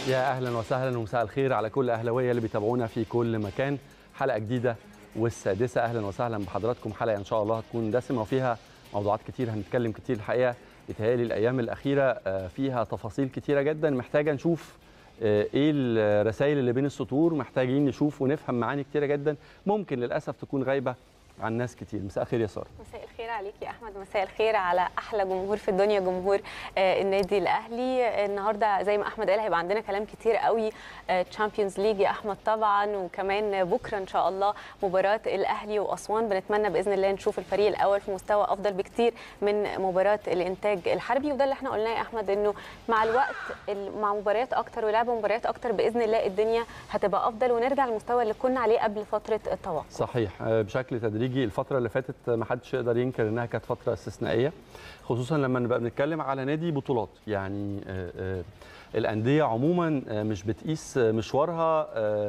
يا اهلا وسهلا ومساء الخير على كل اهلاويه اللي بيتابعونا في كل مكان حلقه جديده والسادسه اهلا وسهلا بحضراتكم حلقه ان شاء الله هتكون دسمه وفيها موضوعات كتير هنتكلم كتير الحقيقه بيتهيألي الايام الاخيره فيها تفاصيل كتيره جدا محتاجه نشوف ايه الرسائل اللي بين السطور محتاجين نشوف ونفهم معاني كتيره جدا ممكن للاسف تكون غايبه عن ناس كتير مساء الخير يا ساره مساء الخير عليك يا احمد مساء الخير على احلى جمهور في الدنيا جمهور آه النادي الاهلي النهارده زي ما احمد قال هيبقى عندنا كلام كتير قوي تشامبيونز ليج يا احمد طبعا وكمان بكره ان شاء الله مباراه الاهلي واسوان بنتمنى باذن الله نشوف الفريق الاول في مستوى افضل بكتير من مباراه الانتاج الحربي وده اللي احنا قلناه يا احمد انه مع الوقت مع مباريات اكتر ولعب مباريات اكتر باذن الله الدنيا هتبقى افضل ونرجع للمستوى اللي كنا عليه قبل فتره التوقف صحيح بشكل تدريجي تدريجي الفتره اللي فاتت ما حدش يقدر ينكر انها كانت فتره استثنائيه خصوصا لما نبقى بنتكلم على نادي بطولات يعني الانديه عموما مش بتقيس مشوارها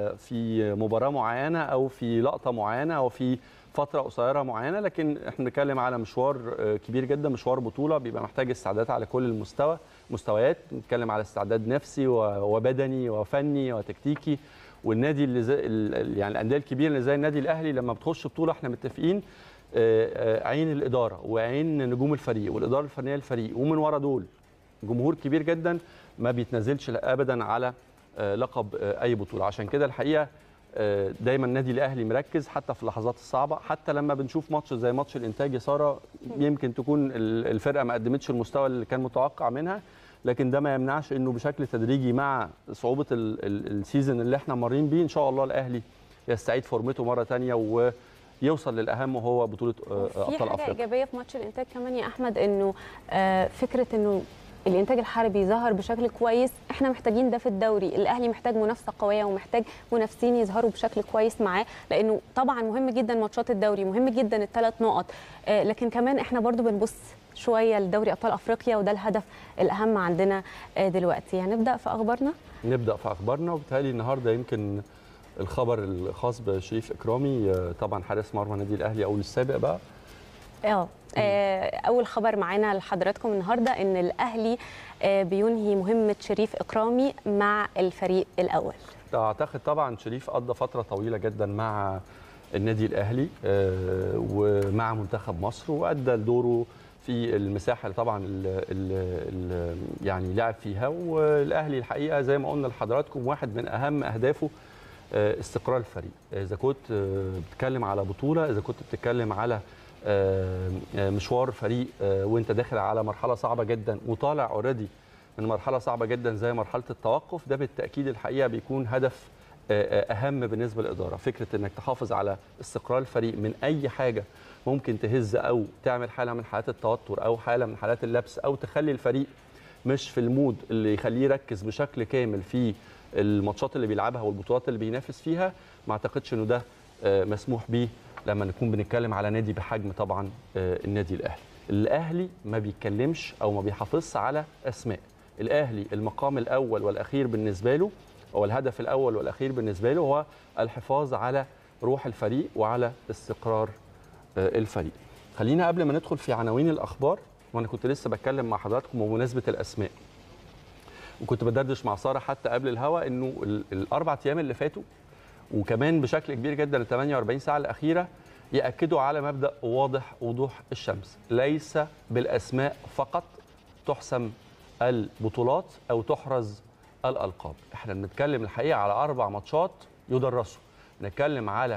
في مباراه معينه او في لقطه معينه او في فتره قصيره معينه لكن احنا بنتكلم على مشوار كبير جدا مشوار بطوله بيبقى محتاج استعدادات على كل المستوى مستويات بنتكلم على استعداد نفسي وبدني وفني وتكتيكي والنادي اللي زي يعني الانديه الكبيره اللي زي النادي الاهلي لما بتخش بطوله احنا متفقين عين الاداره وعين نجوم الفريق والاداره الفنيه للفريق ومن ورا دول جمهور كبير جدا ما بيتنازلش ابدا على لقب اي بطوله عشان كده الحقيقه دايما النادي الاهلي مركز حتى في اللحظات الصعبه حتى لما بنشوف ماتش زي ماتش الانتاج يا ساره يمكن تكون الفرقه ما قدمتش المستوى اللي كان متوقع منها لكن ده ما يمنعش انه بشكل تدريجي مع صعوبه السيزون اللي احنا مارين بيه ان شاء الله الاهلي يستعيد فورمته مره ثانيه ويوصل للاهم وهو بطوله ابطال افريقيا. في حاجه ايجابيه في ماتش الانتاج كمان يا احمد انه فكره انه الانتاج الحربي ظهر بشكل كويس احنا محتاجين ده في الدوري الاهلي محتاج منافسه قويه ومحتاج منافسين يظهروا بشكل كويس معاه لانه طبعا مهم جدا ماتشات الدوري مهم جدا الثلاث نقط آه لكن كمان احنا برضو بنبص شويه لدوري ابطال افريقيا وده الهدف الاهم عندنا آه دلوقتي هنبدا في اخبارنا نبدا في اخبارنا وبالتالي النهارده يمكن الخبر الخاص بشريف اكرامي طبعا حارس مرمى النادي الاهلي اول السابق بقى اه اول خبر معانا لحضراتكم النهارده ان الاهلي بينهي مهمه شريف اكرامي مع الفريق الاول اعتقد طبعا شريف قضى فتره طويله جدا مع النادي الاهلي ومع منتخب مصر وادى دوره في المساحه اللي طبعا اللي يعني لعب فيها والاهلي الحقيقه زي ما قلنا لحضراتكم واحد من اهم اهدافه استقرار الفريق اذا كنت بتتكلم على بطوله اذا كنت بتتكلم على مشوار فريق وانت داخل على مرحله صعبه جدا وطالع اوريدي من مرحله صعبه جدا زي مرحله التوقف ده بالتاكيد الحقيقه بيكون هدف اهم بالنسبه للاداره فكره انك تحافظ على استقرار الفريق من اي حاجه ممكن تهز او تعمل حاله من حالات التوتر او حاله من حالات اللبس او تخلي الفريق مش في المود اللي يخليه يركز بشكل كامل في الماتشات اللي بيلعبها والبطولات اللي بينافس فيها ما اعتقدش انه ده مسموح بيه لما نكون بنتكلم على نادي بحجم طبعا النادي الاهلي الاهلي ما بيتكلمش او ما بيحافظش على اسماء الاهلي المقام الاول والاخير بالنسبه له او الهدف الاول والاخير بالنسبه له هو الحفاظ على روح الفريق وعلى استقرار الفريق خلينا قبل ما ندخل في عناوين الاخبار وانا كنت لسه بتكلم مع حضراتكم بمناسبه الاسماء وكنت بدردش مع ساره حتى قبل الهوا انه الاربع ايام اللي فاتوا وكمان بشكل كبير جدا ال 48 ساعه الاخيره ياكدوا على مبدا واضح وضوح الشمس ليس بالاسماء فقط تحسم البطولات او تحرز الالقاب احنا بنتكلم الحقيقه على اربع ماتشات يدرسوا نتكلم على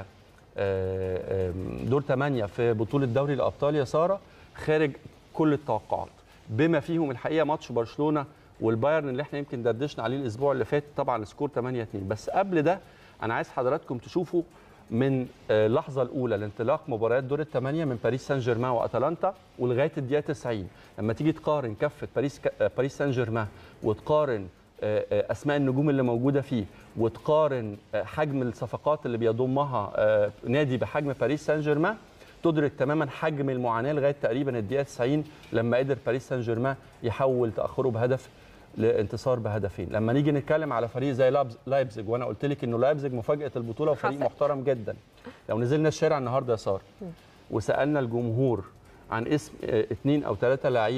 دور 8 في بطوله دوري الابطال يا ساره خارج كل التوقعات بما فيهم الحقيقه ماتش برشلونه والبايرن اللي احنا يمكن دردشنا عليه الاسبوع اللي فات طبعا سكور 8 2 بس قبل ده انا عايز حضراتكم تشوفوا من اللحظه الاولى لانطلاق مباريات دور الثمانيه من باريس سان جيرمان واتلانتا ولغايه الدقيقه 90 لما تيجي تقارن كفه باريس باريس سان جيرمان وتقارن اسماء النجوم اللي موجوده فيه وتقارن حجم الصفقات اللي بيضمها نادي بحجم باريس سان جيرمان تدرك تماما حجم المعاناه لغايه تقريبا الدقيقه 90 لما قدر باريس سان جيرمان يحول تاخره بهدف لانتصار بهدفين لما نيجي نتكلم على فريق زي لايبزيج وانا قلت لك انه لايبزيج مفاجاه البطوله وفريق حصل. محترم جدا لو نزلنا الشارع النهارده يا ساره وسالنا الجمهور عن اسم اثنين او ثلاثه لعيبه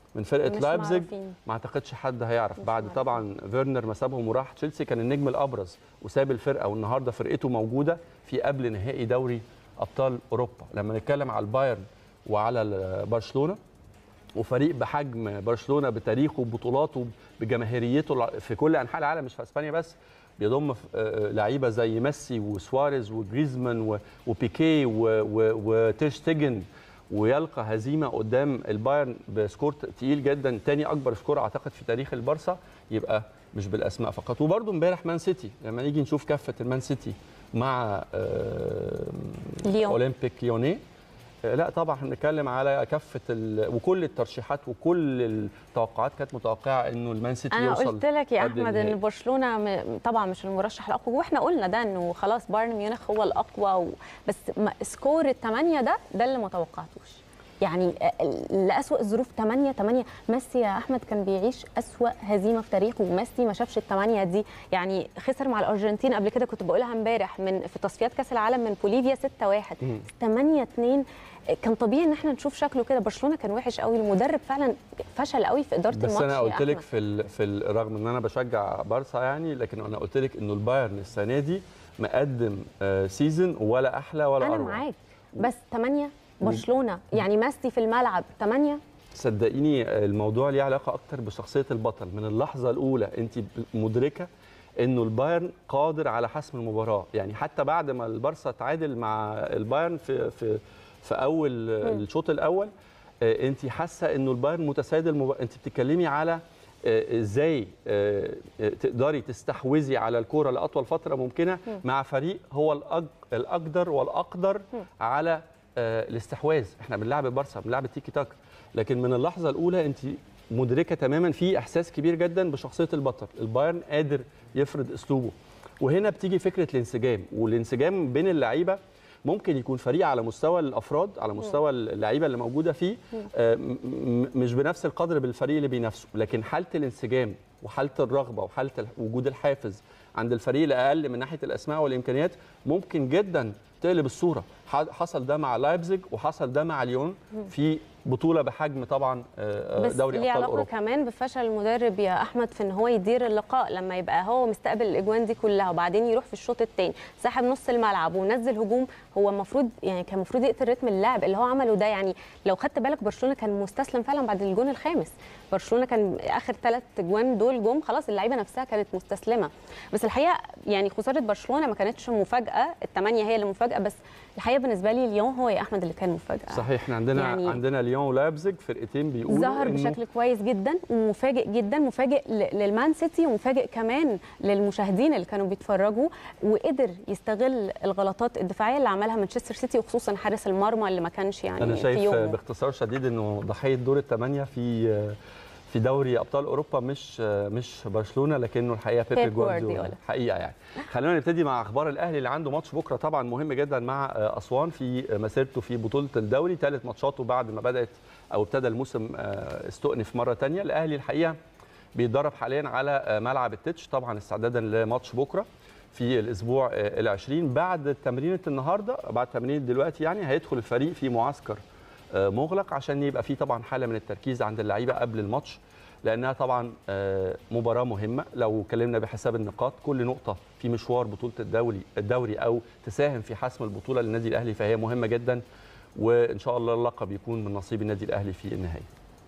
من فرقه مش لايبزيج معروفين. ما اعتقدش حد هيعرف مش بعد معروف. طبعا فيرنر ما سابهم وراح تشيلسي كان النجم الابرز وساب الفرقه والنهارده فرقته موجوده في قبل نهائي دوري ابطال اوروبا لما نتكلم على البايرن وعلى ال- برشلونه وفريق بحجم برشلونه بتاريخه ببطولاته بجماهيريته الع- في كل انحاء العالم مش في اسبانيا بس بيضم ف- آه، لعيبه زي ميسي وسواريز وجريزمان و- وبيكي و- و- وتيرشتيجن ويلقى هزيمه قدام البايرن بسكور تقيل جدا تاني اكبر سكور اعتقد في تاريخ البارسا يبقى مش بالاسماء فقط وبرده امبارح مان سيتي لما نيجي نشوف كفه المان سيتي مع آه، ليون. اولمبيك ليونيه آه، لا طبعا احنا بنتكلم على كافه ال... وكل الترشيحات وكل التوقعات كانت متوقعه انه المان سيتي انا يوصل قلت لك يا قبل احمد النهائي. ان برشلونه م- طبعا مش المرشح الاقوى واحنا قلنا ده انه خلاص بايرن ميونخ هو الاقوى و... بس ما- سكور الثمانيه ده ده اللي ما توقعتوش يعني لأسوأ الظروف 8 8 ميسي يا احمد كان بيعيش أسوأ هزيمه في تاريخه وميسي ما شافش الثمانيه دي يعني خسر مع الارجنتين قبل كده كنت بقولها امبارح من في تصفيات كاس العالم من بوليفيا 6 1 مم. 8 2 كان طبيعي ان احنا نشوف شكله كده برشلونه كان وحش قوي المدرب فعلا فشل قوي في اداره بس الماتش انا يا قلت لك أحمد. في ال... في ال- رغم ان انا بشجع بارسا يعني لكن انا قلت لك انه البايرن السنه دي مقدم آه، سيزون ولا احلى ولا انا اروع معاك بس 8 برشلونه يعني ميسي في الملعب 8 صدقيني الموضوع ليه علاقه اكتر بشخصيه البطل من اللحظه الاولى انت مدركه انه البايرن قادر على حسم المباراه يعني حتى بعد ما البارسا تعادل مع البايرن في في في اول الشوط الاول آه، انت حاسه انه البايرن متسيد المباراه انت بتتكلمي على آه، ازاي آه، آه، تقدري تستحوذي على الكوره لاطول فتره ممكنه مع فريق هو الأج- الاقدر والاقدر على آه، الاستحواذ احنا بنلعب البارسا بنلعب التيكي تاك لكن من اللحظه الاولى انت مدركه تماما في احساس كبير جدا بشخصيه البطل البايرن قادر يفرض اسلوبه وهنا بتيجي فكره الانسجام والانسجام بين اللعيبه ممكن يكون فريق على مستوى الافراد على مستوى اللعيبه اللي موجوده فيه آه، م- م- مش بنفس القدر بالفريق اللي بينافسه لكن حاله الانسجام وحاله الرغبه وحاله ال- وجود الحافز عند الفريق الاقل من ناحيه الاسماء والامكانيات ممكن جدا تقلب الصوره ح- حصل ده مع لايبزيج وحصل ده مع ليون في بطوله بحجم طبعا آه، بس دوري ليه ابطال علاقه اوروبا كمان بفشل المدرب يا احمد في ان هو يدير اللقاء لما يبقى هو مستقبل الاجوان دي كلها وبعدين يروح في الشوط الثاني سحب نص الملعب ونزل هجوم هو المفروض يعني كان المفروض يقتل رتم اللعب اللي هو عمله ده يعني لو خدت بالك برشلونه كان مستسلم فعلا بعد الجون الخامس برشلونه كان اخر ثلاث اجوان دول جم خلاص اللعيبه نفسها كانت مستسلمه بس الحقيقه يعني خساره برشلونه ما كانتش مفاجاه الثمانيه هي اللي مفاجاه بس الحقيقه بالنسبه لي ليون هو يا احمد اللي كان مفاجاه صحيح احنا عندنا يعني- يعني عندنا ليون ولايبزيج فرقتين بيقولوا ظهر إنه بشكل كويس جدا ومفاجئ جدا مفاجئ ل- للمان سيتي ومفاجئ كمان للمشاهدين اللي كانوا بيتفرجوا وقدر يستغل الغلطات الدفاعيه اللي عملها مانشستر سيتي وخصوصا حارس المرمى اللي ما كانش يعني انا في شايف يومه باختصار شديد انه ضحيه دور الثمانيه في في دوري ابطال اوروبا مش مش برشلونه لكنه الحقيقه بيب بيب جوارديولا جوارديولا. حقيقه يعني خلينا نبتدي مع اخبار الاهلي اللي عنده ماتش بكره طبعا مهم جدا مع اسوان في مسيرته في بطوله الدوري ثالث ماتشاته بعد ما بدات او ابتدى الموسم استؤنف مره ثانيه الاهلي الحقيقه بيتدرب حاليا على ملعب التتش طبعا استعدادا لماتش بكره في الاسبوع العشرين بعد تمرينه النهارده بعد تمرين دلوقتي يعني هيدخل الفريق في معسكر آه، مغلق عشان يبقى في طبعا حاله من التركيز عند اللعيبه قبل الماتش لانها طبعا آه، مباراه مهمه لو اتكلمنا بحساب النقاط كل نقطه في مشوار بطوله الدوري الدوري او تساهم في حسم البطوله للنادي الاهلي فهي مهمه جدا وان شاء الله اللقب يكون من نصيب النادي الاهلي في النهايه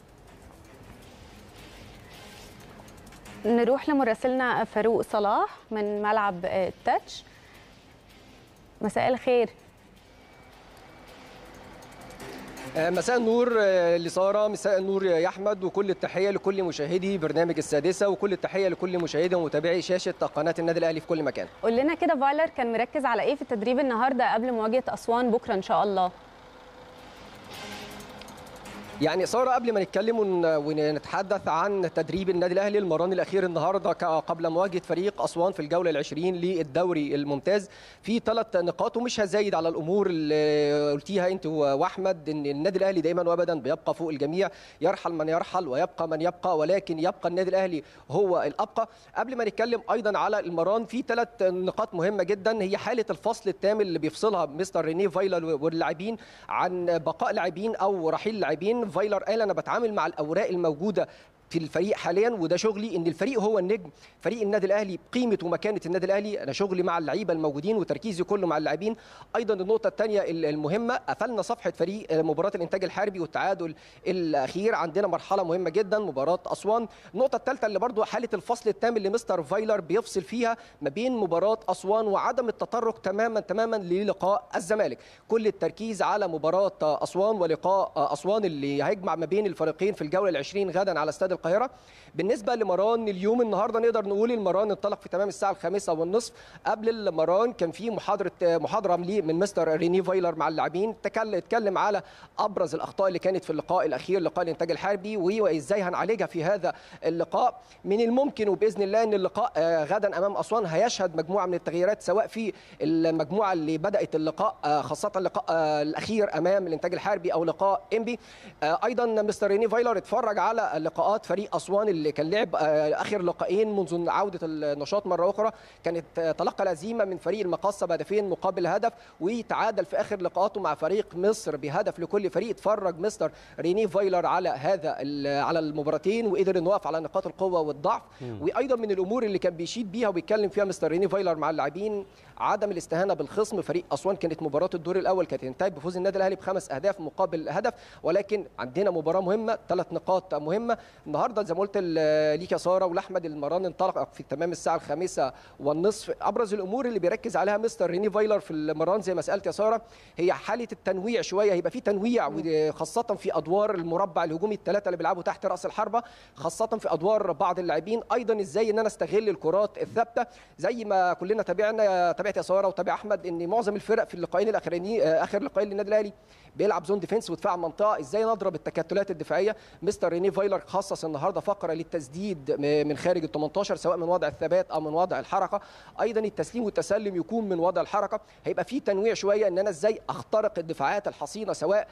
نروح لمراسلنا فاروق صلاح من ملعب آه، التاتش مساء الخير آه، مساء النور آه، لساره مساء النور يا احمد وكل التحيه لكل مشاهدي برنامج السادسه وكل التحيه لكل مشاهدي ومتابعي شاشه قناه النادي الاهلي في كل مكان قول لنا كده فايلر كان مركز على ايه في التدريب النهارده قبل مواجهه اسوان بكره ان شاء الله يعني ساره قبل ما نتكلم ون- ونتحدث عن تدريب النادي الاهلي المران الاخير النهارده ك- قبل مواجهه فريق اسوان في الجوله العشرين للدوري الممتاز في ثلاث نقاط ومش هزايد على الامور اللي قلتيها انت واحمد ان النادي الاهلي دايما وابدا بيبقى فوق الجميع يرحل من يرحل ويبقى من يبقى ولكن يبقى النادي الاهلي هو الابقى قبل ما نتكلم ايضا على المران في ثلاث نقاط مهمه جدا هي حاله الفصل التام اللي بيفصلها مستر ريني فايلر واللاعبين عن بقاء لاعبين او رحيل لاعبين فايلر قال انا بتعامل مع الاوراق الموجوده في الفريق حاليا وده شغلي ان الفريق هو النجم فريق النادي الاهلي بقيمه ومكانه النادي الاهلي انا شغلي مع اللعيبه الموجودين وتركيزي كله مع اللاعبين ايضا النقطه الثانيه المهمه قفلنا صفحه فريق مباراه الانتاج الحربي والتعادل الاخير عندنا مرحله مهمه جدا مباراه اسوان النقطه الثالثه اللي برضو حاله الفصل التام اللي مستر فايلر بيفصل فيها ما بين مباراه اسوان وعدم التطرق تماما تماما للقاء الزمالك كل التركيز على مباراه اسوان ولقاء اسوان اللي هيجمع ما بين الفريقين في الجوله ال20 غدا على استاد القاهره بالنسبه لمران اليوم النهارده نقدر نقول المران انطلق في تمام الساعه الخامسة والنصف قبل المران كان في محاضره محاضره من مستر ريني فايلر مع اللاعبين اتكلم على ابرز الاخطاء اللي كانت في اللقاء الاخير لقاء الانتاج الحربي وازاي هنعالجها في هذا اللقاء من الممكن وباذن الله ان اللقاء غدا امام اسوان هيشهد مجموعه من التغييرات سواء في المجموعه اللي بدات اللقاء خاصه اللقاء الاخير امام الانتاج الحربي او لقاء انبي ايضا مستر ريني فايلر اتفرج على لقاءات فريق اسوان اللي كان لعب اخر لقاءين منذ عوده النشاط مره اخرى كانت تلقى الهزيمه من فريق المقصه بهدفين مقابل هدف وتعادل في اخر لقاءاته مع فريق مصر بهدف لكل فريق اتفرج مستر ريني فايلر على هذا على المباراتين وقدر انه يقف على نقاط القوه والضعف وايضا من الامور اللي كان بيشيد بيها وبيتكلم فيها مستر ريني فايلر مع اللاعبين عدم الاستهانه بالخصم فريق اسوان كانت مباراه الدور الاول كانت انتهت بفوز النادي الاهلي بخمس اهداف مقابل هدف ولكن عندنا مباراه مهمه ثلاث نقاط مهمه النهارده زي ما قلت ليك يا ساره ولاحمد المران انطلق في تمام الساعه الخامسة والنصف ابرز الامور اللي بيركز عليها مستر ريني فايلر في المران زي ما سالت يا ساره هي حاله التنويع شويه هيبقى في تنويع خاصه في ادوار المربع الهجومي الثلاثه اللي بيلعبوا تحت راس الحربه خاصه في ادوار بعض اللاعبين ايضا ازاي ان انا استغل الكرات الثابته زي ما كلنا تابعنا تابعت يا ساره وتابع احمد ان معظم الفرق في اللقاءين الاخرانيين اخر لقاءين للنادي الاهلي بيلعب زون ديفنس ودفاع منطقه ازاي نضرب التكتلات الدفاعيه مستر ريني فايلر خصص النهارده فقره للتسديد من خارج ال 18 سواء من وضع الثبات او من وضع الحركه ايضا التسليم والتسلم يكون من وضع الحركه هيبقى في تنويع شويه ان انا ازاي اخترق الدفاعات الحصينه سواء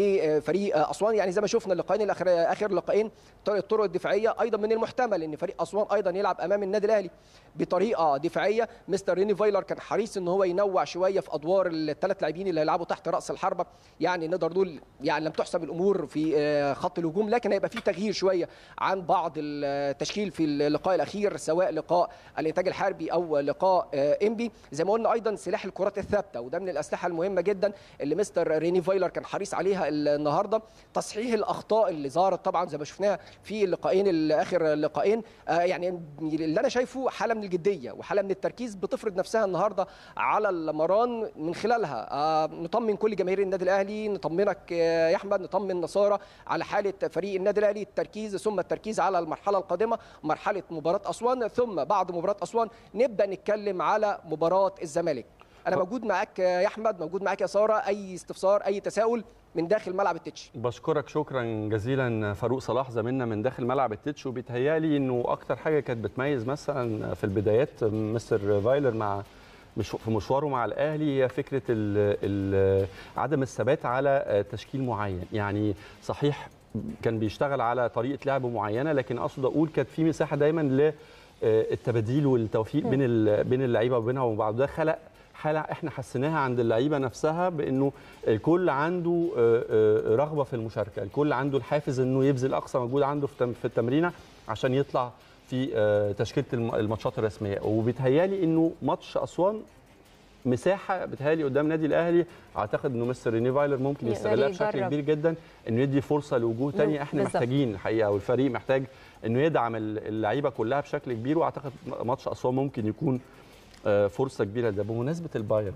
لفريق اسوان يعني زي ما شفنا اللقاءين الاخر اخر لقاءين الطرق الدفاعيه ايضا من المحتمل ان فريق اسوان ايضا يلعب امام النادي الاهلي بطريقه دفاعيه مستر ريني فايلر كان حريص ان هو ينوع شويه في ادوار الثلاث لاعبين اللي هيلعبوا تحت راس الحربه يعني نقدر نقول يعني لم تحسب الامور في خط الهجوم لكن هيبقى في تغيير شويه عن بعض التشكيل في اللقاء الاخير سواء لقاء الانتاج الحربي او لقاء انبي زي ما قلنا ايضا سلاح الكرات الثابته وده من الاسلحه المهمه جدا اللي مستر ريني فايلر كان حريص عليها النهارده تصحيح الاخطاء اللي ظهرت طبعا زي ما شفناها في اللقاءين الاخر لقاءين يعني اللي انا شايفه حاله من الجديه وحاله من التركيز بتفرض نفسها النهارده على المران من خلالها نطمن كل جماهير النادي الاهلي نطمنك يا احمد نطمن نصارى على حاله فريق النادي الاهلي التركيز ثم التركيز على المرحله القادمه مرحله مباراه اسوان ثم بعد مباراه اسوان نبدا نتكلم على مباراه الزمالك انا موجود معاك يا احمد موجود معاك يا ساره اي استفسار اي تساؤل من داخل ملعب التتش بشكرك شكرا جزيلا فاروق صلاح زميلنا من داخل ملعب التتش وبيتهيالي انه اكتر حاجه كانت بتميز مثلا في البدايات مستر فايلر مع مش في مشواره مع الاهلي هي فكره ال ال عدم الثبات على تشكيل معين يعني صحيح كان بيشتغل على طريقه لعب معينه لكن اقصد اقول كانت في مساحه دايما للتباديل والتوفيق بين بين اللعيبه وبينها وبعض ده خلق حاله احنا حسيناها عند اللعيبه نفسها بانه الكل عنده رغبه في المشاركه الكل عنده الحافز انه يبذل اقصى مجهود عنده في التمرينه عشان يطلع في تشكيله الماتشات الرسميه وبيتهيالي انه ماتش اسوان مساحه بتهيالي قدام النادي الاهلي اعتقد انه مستر ريني فايلر ممكن يستغلها بشكل كبير جدا انه يدي فرصه لوجوه ثانيه احنا بالزبط. محتاجين الحقيقه والفريق محتاج انه يدعم اللعيبه كلها بشكل كبير واعتقد ماتش اسوان ممكن يكون فرصه كبيره ده بمناسبه البايرن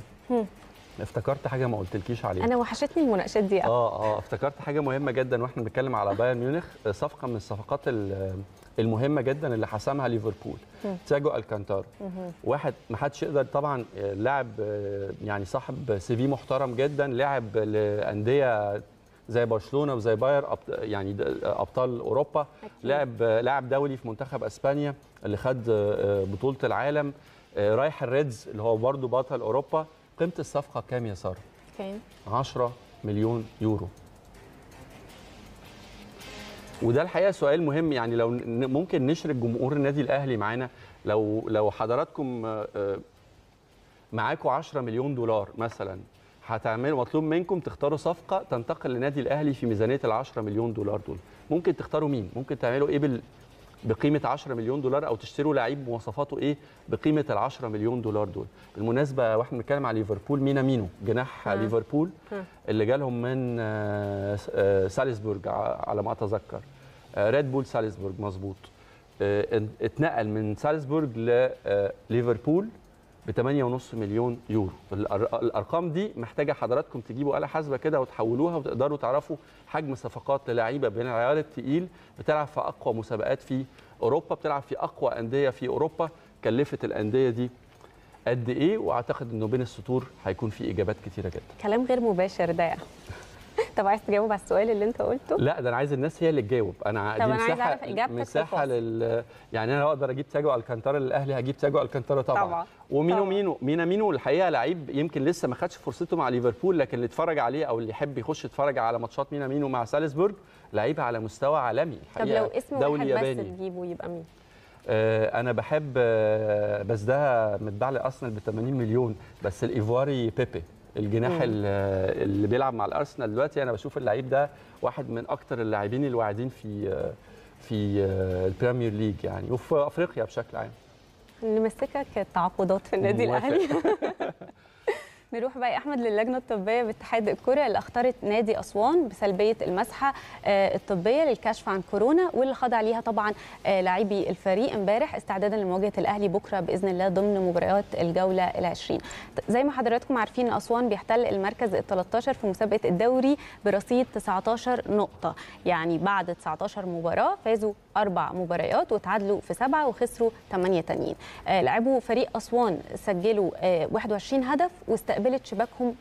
افتكرت حاجه ما قلتلكيش عليها انا وحشتني المناقشات دي اه اه افتكرت حاجه مهمه جدا واحنا بنتكلم على بايرن ميونخ صفقه من الصفقات المهمه جدا اللي حسمها ليفربول تياجو الكانتارو واحد ما حدش يقدر طبعا لاعب يعني صاحب سي في محترم جدا لاعب لانديه زي برشلونه وزي باير يعني ابطال اوروبا لاعب لاعب دولي في منتخب اسبانيا اللي خد بطوله العالم رايح الريدز اللي هو برضه بطل اوروبا قيمه الصفقه كام يا ساره؟ كام؟ 10 مليون يورو وده الحقيقه سؤال مهم يعني لو ممكن نشرك جمهور النادي الاهلي معانا لو لو حضراتكم معاكم 10 مليون دولار مثلا هتعملوا مطلوب منكم تختاروا صفقه تنتقل للنادي الاهلي في ميزانيه ال 10 مليون دولار دول ممكن تختاروا مين ممكن تعملوا ايه بال بقيمه 10 مليون دولار او تشتروا لعيب مواصفاته ايه بقيمه ال 10 مليون دولار دول بالمناسبه واحنا بنتكلم على ليفربول مينا مينو جناح ها. ليفربول ها. اللي جالهم من آه، آه، سالزبورج ع- على ما اتذكر آه، ريد بول سالزبورج مظبوط آه، ان- اتنقل من سالزبورج لليفربول ب 8.5 مليون يورو الأر- الارقام دي محتاجه حضراتكم تجيبوا آلة حاسبه كده وتحولوها وتقدروا تعرفوا حجم صفقات للعيبه بين العيار التقيل بتلعب في اقوى مسابقات في اوروبا بتلعب في اقوى انديه في اوروبا كلفت الانديه دي قد ايه واعتقد انه بين السطور هيكون في اجابات كتيره جدا كلام غير مباشر ده يعني طب عايز تجاوب على السؤال اللي انت قلته لا ده انا عايز الناس هي اللي تجاوب انا طب أنا عايزة أعرف إجابتك في مساحه الفاصل. لل يعني انا لو اقدر اجيب تاجو الكانتارا للاهلي هجيب تاجو الكانتارا طبعا, طبعاً. ومينو طبعاً. مينو مينا مينو الحقيقه لعيب يمكن لسه ما خدش فرصته مع ليفربول لكن اللي اتفرج عليه او اللي يحب يخش يتفرج على ماتشات مينا مينو مع سالزبورج لعيب على مستوى عالمي طب الحقيقة لو اسم دولي واحد ياباني بس تجيبه يبقى مين آه، انا بحب آه، بس ده متباع لارسنال ب 80 مليون بس الايفواري بيبي الجناح مم. ال- اللي بيلعب مع الارسنال دلوقتي انا بشوف اللعيب ده واحد من اكتر اللاعبين الواعدين في آه، في آه، البريمير ليج يعني وفي افريقيا بشكل عام نمسكك التعاقدات في النادي موافق. الاهلي نروح بقى يا احمد للجنه الطبيه باتحاد الكره اللي اختارت نادي اسوان بسلبيه المسحه آه، الطبيه للكشف عن كورونا واللي خضع ليها طبعا آه، لاعبي الفريق امبارح استعدادا لمواجهه الاهلي بكره باذن الله ضمن مباريات الجوله العشرين زي ما حضراتكم عارفين اسوان بيحتل المركز ال 13 في مسابقه الدوري برصيد 19 نقطه يعني بعد 19 مباراه فازوا اربع مباريات وتعادلوا في سبعه وخسروا ثمانيه تانيين آه، لعبوا فريق اسوان سجلوا آه، 21 هدف واستقبلت شباكهم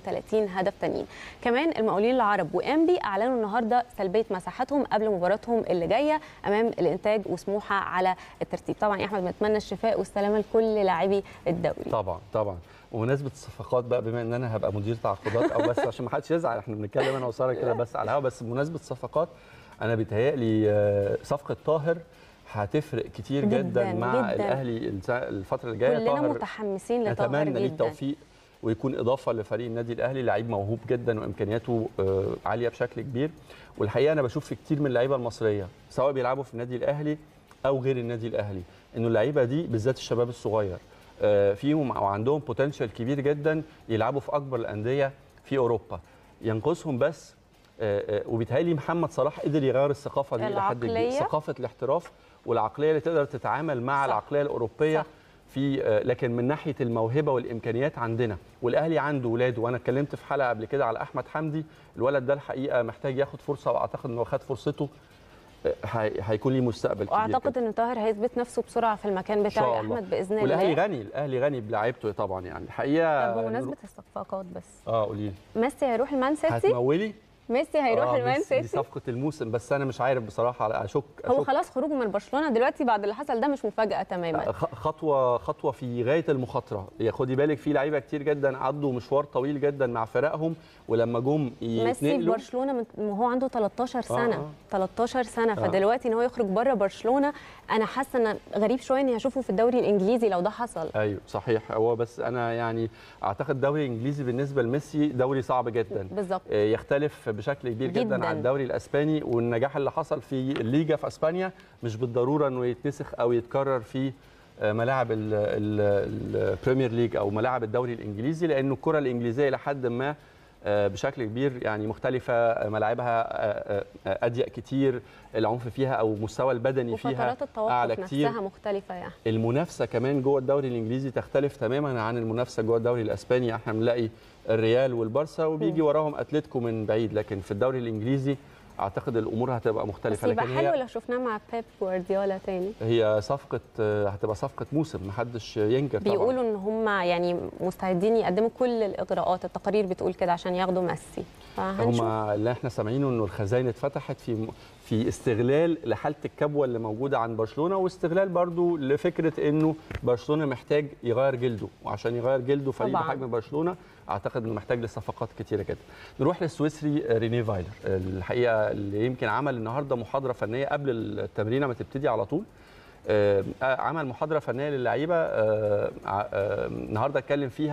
31 هدف تانيين كمان المقاولين العرب وانبي اعلنوا النهارده سلبيه مساحتهم قبل مباراتهم اللي جايه امام الانتاج وسموحه على الترتيب طبعا يا احمد بنتمنى الشفاء والسلامه لكل لاعبي الدوري طبعا طبعا وبمناسبه الصفقات بقى بما ان انا هبقى مدير تعاقدات او بس عشان ما حدش يزعل احنا بنتكلم انا وساره كده بس على الهوا بس بمناسبه الصفقات انا بيتهيألي آه، صفقه طاهر هتفرق كتير جدا, جداً، مع جداً. الاهلي الس- الفتره اللي جايه كلنا طاهر متحمسين لطاهر نتمنى ليه جدا التوفيق ويكون اضافه لفريق النادي الاهلي لعيب موهوب جدا وامكانياته آه، عاليه بشكل كبير والحقيقه انا بشوف في كتير من اللعيبه المصريه سواء بيلعبوا في النادي الاهلي او غير النادي الاهلي انه اللعيبه دي بالذات الشباب الصغير آه، فيهم او عندهم بوتنشال كبير جدا يلعبوا في اكبر الانديه في اوروبا ينقصهم بس آه، آه، وبيتهيألي محمد صلاح قدر يغير الثقافه دي الى حد كبير العقلية. ثقافه الاحتراف والعقليه اللي تقدر تتعامل مع صح. العقليه الاوروبيه صح. في آه، لكن من ناحيه الموهبه والامكانيات عندنا والاهلي عنده ولاده وانا اتكلمت في حلقه قبل كده على احمد حمدي الولد ده الحقيقه محتاج ياخد فرصه واعتقد انه خد فرصته آه، هي- هيكون ليه مستقبل كبير واعتقد جداً. ان طاهر هيثبت نفسه بسرعه في المكان إن شاء بتاعه يا الله. احمد باذن والاهلي الله غني الاهلي غني بلعيبته طبعا يعني الحقيقه طب بمناسبه الصفقات بس اه قولي لي ميسي هيروح المان سيتي هتمولي ميسي هيروح آه، المان بس دي سيتي صفقه الموسم بس انا مش عارف بصراحه اشك هو أشك. خلاص خروجه من برشلونه دلوقتي بعد اللي حصل ده مش مفاجاه تماما خ- خطوه خطوه في غايه المخاطره يا خدي بالك في لعيبه كتير جدا عدوا مشوار طويل جدا مع فرقهم ولما جم ميسي في يتنقلوا برشلونه من وهو عنده 13 سنه آه. 13 سنه آه. فدلوقتي ان هو يخرج بره برشلونه انا حاسه ان غريب شويه اني هشوفه في الدوري الانجليزي لو ده حصل ايوه صحيح هو بس انا يعني اعتقد الدوري الانجليزي بالنسبه لميسي دوري صعب جدا بالظبط آه، يختلف بشكل كبير جدا, جداً. عن الدوري الاسباني والنجاح اللي حصل في الليجا في اسبانيا مش بالضروره انه يتنسخ او يتكرر في آه، ملاعب ال- ال- البريمير ليج او ملاعب الدوري الانجليزي لانه الكره الانجليزيه لحد ما آه، بشكل كبير يعني مختلفه آه، ملاعبها آه، آه، اضيق كتير العنف فيها او مستوى البدني فيها وفترات التوقف اعلى كتير نفسها مختلفه يعني المنافسه كمان جوه الدوري الانجليزي تختلف تماما عن المنافسه جوه الدوري الاسباني احنا بنلاقي الريال والبارسا وبيجي وراهم اتلتيكو من بعيد لكن في الدوري الانجليزي اعتقد الامور هتبقى بس مختلفه يبقى لكن حلو هي لو شفناه مع بيب جوارديولا تاني هي صفقه آه، هتبقى صفقه موسم محدش ينكر طبعا بيقولوا ان هم يعني مستعدين يقدموا كل الاغراءات التقارير بتقول كده عشان ياخدوا ميسي فهنشوف هما اللي احنا سامعينه انه الخزائن اتفتحت في في استغلال لحاله الكبوه اللي موجوده عند برشلونه واستغلال برضو لفكره انه برشلونه محتاج يغير جلده وعشان يغير جلده فريق طبعاً. بحجم برشلونه اعتقد انه محتاج لصفقات كتيره جدا. نروح للسويسري ريني فايلر الحقيقه اللي يمكن عمل النهارده محاضره فنيه قبل التمرينه ما تبتدي على طول. آه، عمل محاضره فنيه للعيبه آه، ع- آه، النهارده اتكلم فيها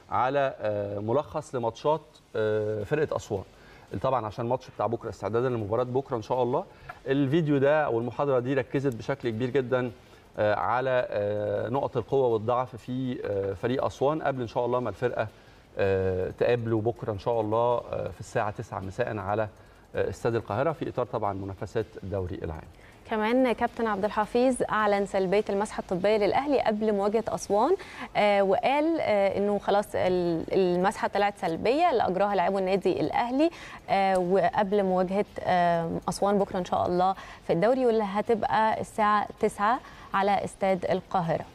على آه، ملخص لماتشات آه، فرقه اسوان طبعا عشان الماتش بتاع بكره استعدادا لمباراه بكره ان شاء الله الفيديو ده او المحاضره دي ركزت بشكل كبير جدا آه، على آه، نقط القوه والضعف في آه، فريق اسوان قبل ان شاء الله ما الفرقه آه، تقابله بكره ان شاء الله آه، في الساعه 9 مساء على آه، استاد القاهره في اطار طبعا منافسات الدوري العام كمان كابتن عبد الحفيظ اعلن سلبيه المسحه الطبيه للاهلي قبل مواجهه اسوان آه وقال آه انه خلاص ال- المسحه طلعت سلبيه اللي اجراها لاعبو النادي الاهلي آه وقبل مواجهه آه اسوان بكره ان شاء الله في الدوري واللي هتبقى الساعه 9 على استاد القاهره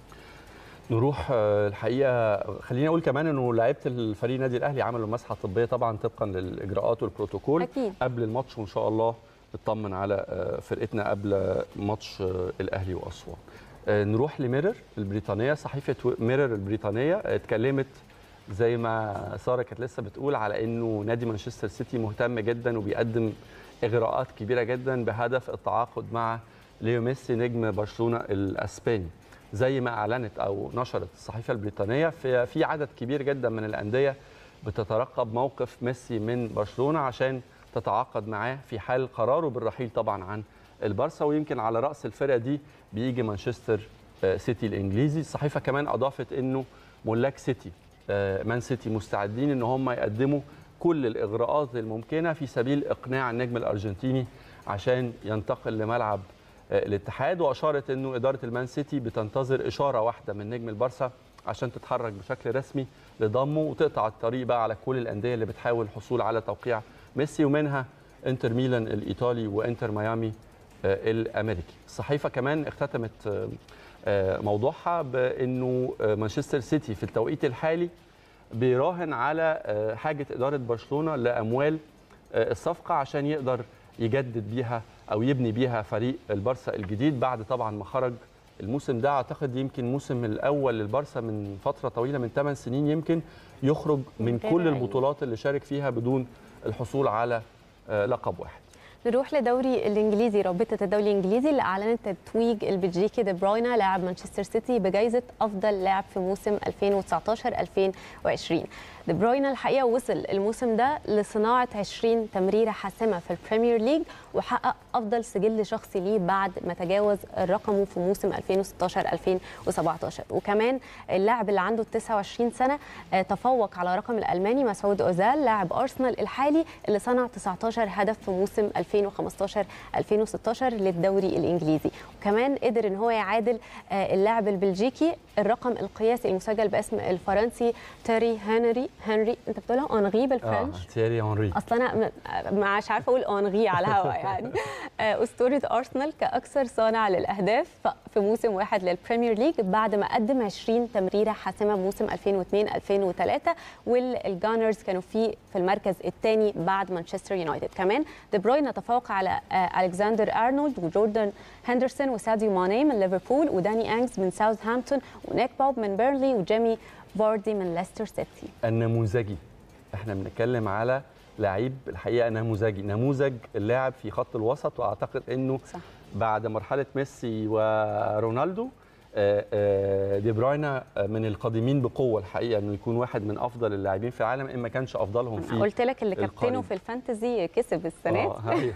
نروح آه، الحقيقه خليني اقول كمان انه لعيبه الفريق النادي الاهلي عملوا مسحه طبيه طبعا طبقا للاجراءات والبروتوكول أكيد. قبل الماتش وان شاء الله نطمن على آه، فرقتنا قبل ماتش آه، الاهلي واسوان آه، نروح لميرر البريطانيه صحيفه ميرر البريطانيه اتكلمت زي ما ساره كانت لسه بتقول على انه نادي مانشستر سيتي مهتم جدا وبيقدم اغراءات كبيره جدا بهدف التعاقد مع ليو ميسي نجم برشلونه الاسباني زي ما اعلنت او نشرت الصحيفه البريطانيه في في عدد كبير جدا من الانديه بتترقب موقف ميسي من برشلونه عشان تتعاقد معاه في حال قراره بالرحيل طبعا عن البارسا ويمكن على راس الفرقه دي بيجي مانشستر آه، سيتي الانجليزي الصحيفه كمان اضافت انه ملاك سيتي آه، مان سيتي مستعدين ان هم يقدموا كل الاغراءات الممكنه في سبيل اقناع النجم الارجنتيني عشان ينتقل لملعب آه، الاتحاد واشارت انه اداره المان سيتي بتنتظر اشاره واحده من نجم البارسا عشان تتحرك بشكل رسمي لضمه وتقطع الطريق بقى على كل الانديه اللي بتحاول الحصول على توقيع ميسي ومنها انتر ميلان الايطالي وانتر ميامي آه، الامريكي الصحيفه كمان اختتمت آه، آه، موضوعها بانه آه، مانشستر سيتي في التوقيت الحالي بيراهن على آه، حاجه اداره برشلونه لاموال آه، الصفقه عشان يقدر يجدد بيها او يبني بيها فريق البارسا الجديد بعد طبعا ما خرج الموسم ده اعتقد يمكن الموسم الاول للبارسا من فتره طويله من 8 سنين يمكن يخرج من متابع كل أيوة. البطولات اللي شارك فيها بدون الحصول على آه، لقب واحد نروح لدوري الانجليزي رابطه الدوري الانجليزي اللي اعلنت تتويج البلجيكي دي بروينا لاعب مانشستر سيتي بجائزه افضل لاعب في موسم 2019 2020 دي بروينا الحقيقه وصل الموسم ده لصناعه 20 تمريره حاسمه في البريمير ليج وحقق افضل سجل شخصي ليه بعد ما تجاوز رقمه في موسم 2016 2017 وكمان اللاعب اللي عنده 29 سنه آه، تفوق على رقم الالماني مسعود اوزال لاعب ارسنال الحالي اللي صنع 19 هدف في موسم 2015 2016 للدوري الانجليزي وكمان قدر ان هو يعادل آه، اللاعب البلجيكي الرقم القياسي المسجل باسم الفرنسي تيري هنري هنري انت بتقولها انغي بالفرنش اه تيري هنري اصل انا م- مش عارفه اقول اونغي على الهواء يعني آه، اسطوره ارسنال كاكثر صانع للاهداف ف- في موسم واحد للبريمير ليج بعد ما قدم 20 تمريره حاسمه موسم 2002 2003 والجانرز كانوا فيه في المركز الثاني بعد مانشستر يونايتد كمان دي بروين تفوق على آه، الكسندر ارنولد وجوردن هندرسون وساديو ماني من ليفربول وداني انجز من ساوثهامبتون ونيك بوب من بيرنلي وجيمي فاردي من ليستر سيتي النموذجي احنا بنتكلم على لعيب الحقيقه نموذجي نموذج اللاعب في خط الوسط واعتقد انه صح. بعد مرحله ميسي ورونالدو آه، آه، دي بروينا آه، من القادمين بقوه الحقيقه انه يكون واحد من افضل اللاعبين في العالم ان ما كانش افضلهم في قلت لك اللي كابتنه القريب. في الفانتزي كسب السنه آه، أيوه.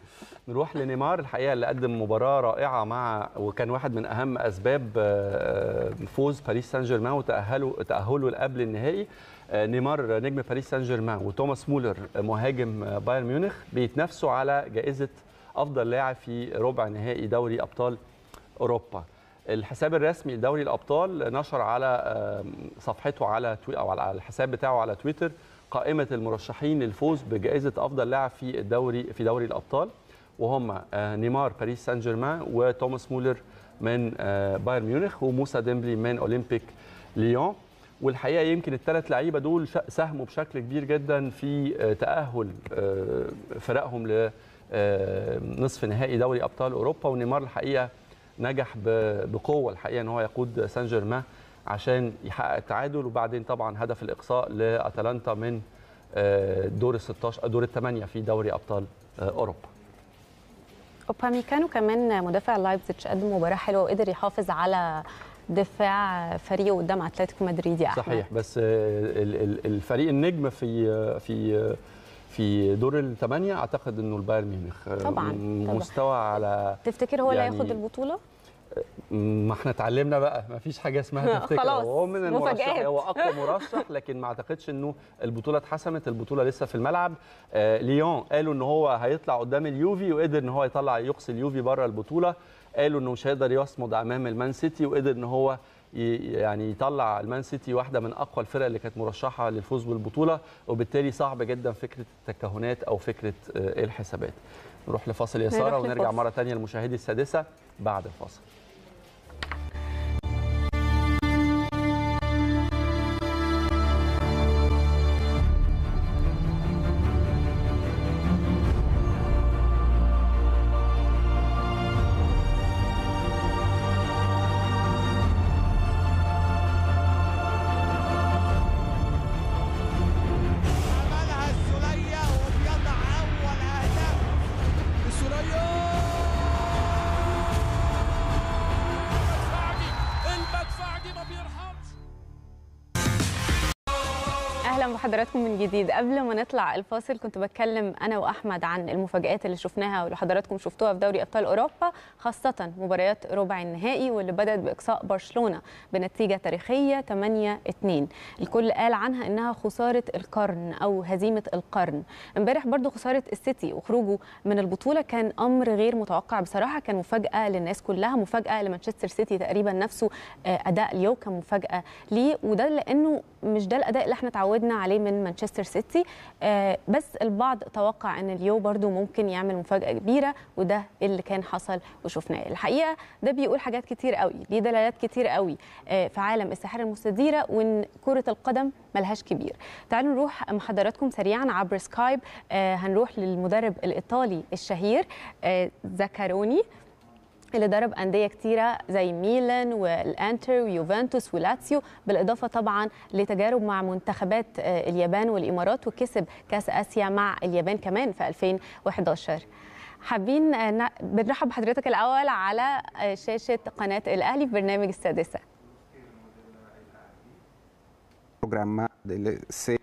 نروح لنيمار الحقيقه اللي قدم مباراه رائعه مع وكان واحد من اهم اسباب آه، فوز باريس سان جيرمان وتاهله تاهله قبل النهائي آه، نيمار نجم باريس سان جيرمان وتوماس مولر آه، مهاجم آه، بايرن ميونخ بيتنافسوا على جائزه افضل لاعب في ربع نهائي دوري ابطال اوروبا الحساب الرسمي لدوري الابطال نشر على آه، صفحته على توي او على الحساب بتاعه على تويتر قائمه المرشحين للفوز بجائزه افضل لاعب في الدوري في دوري الابطال وهم آه، نيمار باريس سان جيرمان وتوماس مولر من آه، بايرن ميونخ وموسى ديمبلي من اولمبيك ليون والحقيقه يمكن الثلاث لعيبه دول ش- ساهموا بشكل كبير جدا في آه، تاهل آه، فرقهم ل آه، نصف نهائي دوري ابطال اوروبا ونيمار الحقيقه نجح ب- بقوه الحقيقه ان هو يقود سان جيرمان عشان يحقق التعادل وبعدين طبعا هدف الاقصاء لاتلانتا من آه، دور ال 16 دور الثمانيه في دوري ابطال آه، اوروبا اوباميكانو كمان مدافع لايبزيتش قدم مباراه حلوه وقدر يحافظ على دفاع فريقه قدام اتلتيكو مدريد يا احمد صحيح بس ال- ال- الفريق النجم في في في دور الثمانيه اعتقد انه البايرن ميونخ طبعاً، م- طبعاً. مستوى على تفتكر هو اللي يعني هياخد البطوله ما احنا اتعلمنا بقى ما فيش حاجه اسمها تفتكر خلاص، هو من المرشح مفاجآت. هو اقوى مرشح لكن ما اعتقدش انه البطوله اتحسمت البطوله لسه في الملعب آه ليون قالوا ان هو هيطلع قدام اليوفي وقدر ان هو يطلع يقصي اليوفي بره البطوله قالوا انه مش هيقدر يصمد امام المان سيتي وقدر ان هو ي- يعني يطلع المان سيتي واحده من اقوى الفرق اللي كانت مرشحه للفوز بالبطوله وبالتالي صعب جدا فكره التكهنات او فكره آه الحسابات نروح لفاصل يا ساره نروح ونرجع لفاصل. مره ثانيه لمشاهدي السادسه بعد الفاصل عملها السولية وبيضع أول أهداف السولية المدفعجي المدفعجي ما بيرحمش اهلا بحضراتكم من جديد قبل ما نطلع الفاصل كنت بتكلم انا واحمد عن المفاجات اللي شفناها واللي حضراتكم شفتوها في دوري ابطال اوروبا خاصه مباريات ربع النهائي واللي بدات باقصاء برشلونه بنتيجه تاريخيه 8 2 الكل قال عنها انها خساره القرن او هزيمه القرن امبارح برضو خساره السيتي وخروجه من البطوله كان امر غير متوقع بصراحه كان مفاجاه للناس كلها مفاجاه لمانشستر سيتي تقريبا نفسه آه، اداء ليو كان مفاجاه ليه وده لانه مش ده الاداء اللي احنا اتعودنا عليه من مانشستر سيتي آه، بس البعض توقع ان اليو برضو ممكن يعمل مفاجاه كبيره وده اللي كان حصل وشفناه الحقيقه ده بيقول حاجات كتير قوي ليه دلالات كتير قوي آه، في عالم الساحره المستديره وان كره القدم ملهاش كبير تعالوا نروح مع حضراتكم سريعا عبر سكايب آه، هنروح للمدرب الايطالي الشهير آه، زكاروني اللي درب أندية كتيرة زي ميلان والأنتر ويوفنتوس ولاتسيو بالإضافة طبعا لتجارب مع منتخبات آه، اليابان والإمارات وكسب كأس آسيا مع اليابان كمان في 2011 حابين آه، ن- بنرحب بحضرتك الأول على آه، شاشة قناة الأهلي في برنامج السادسة programma delle se-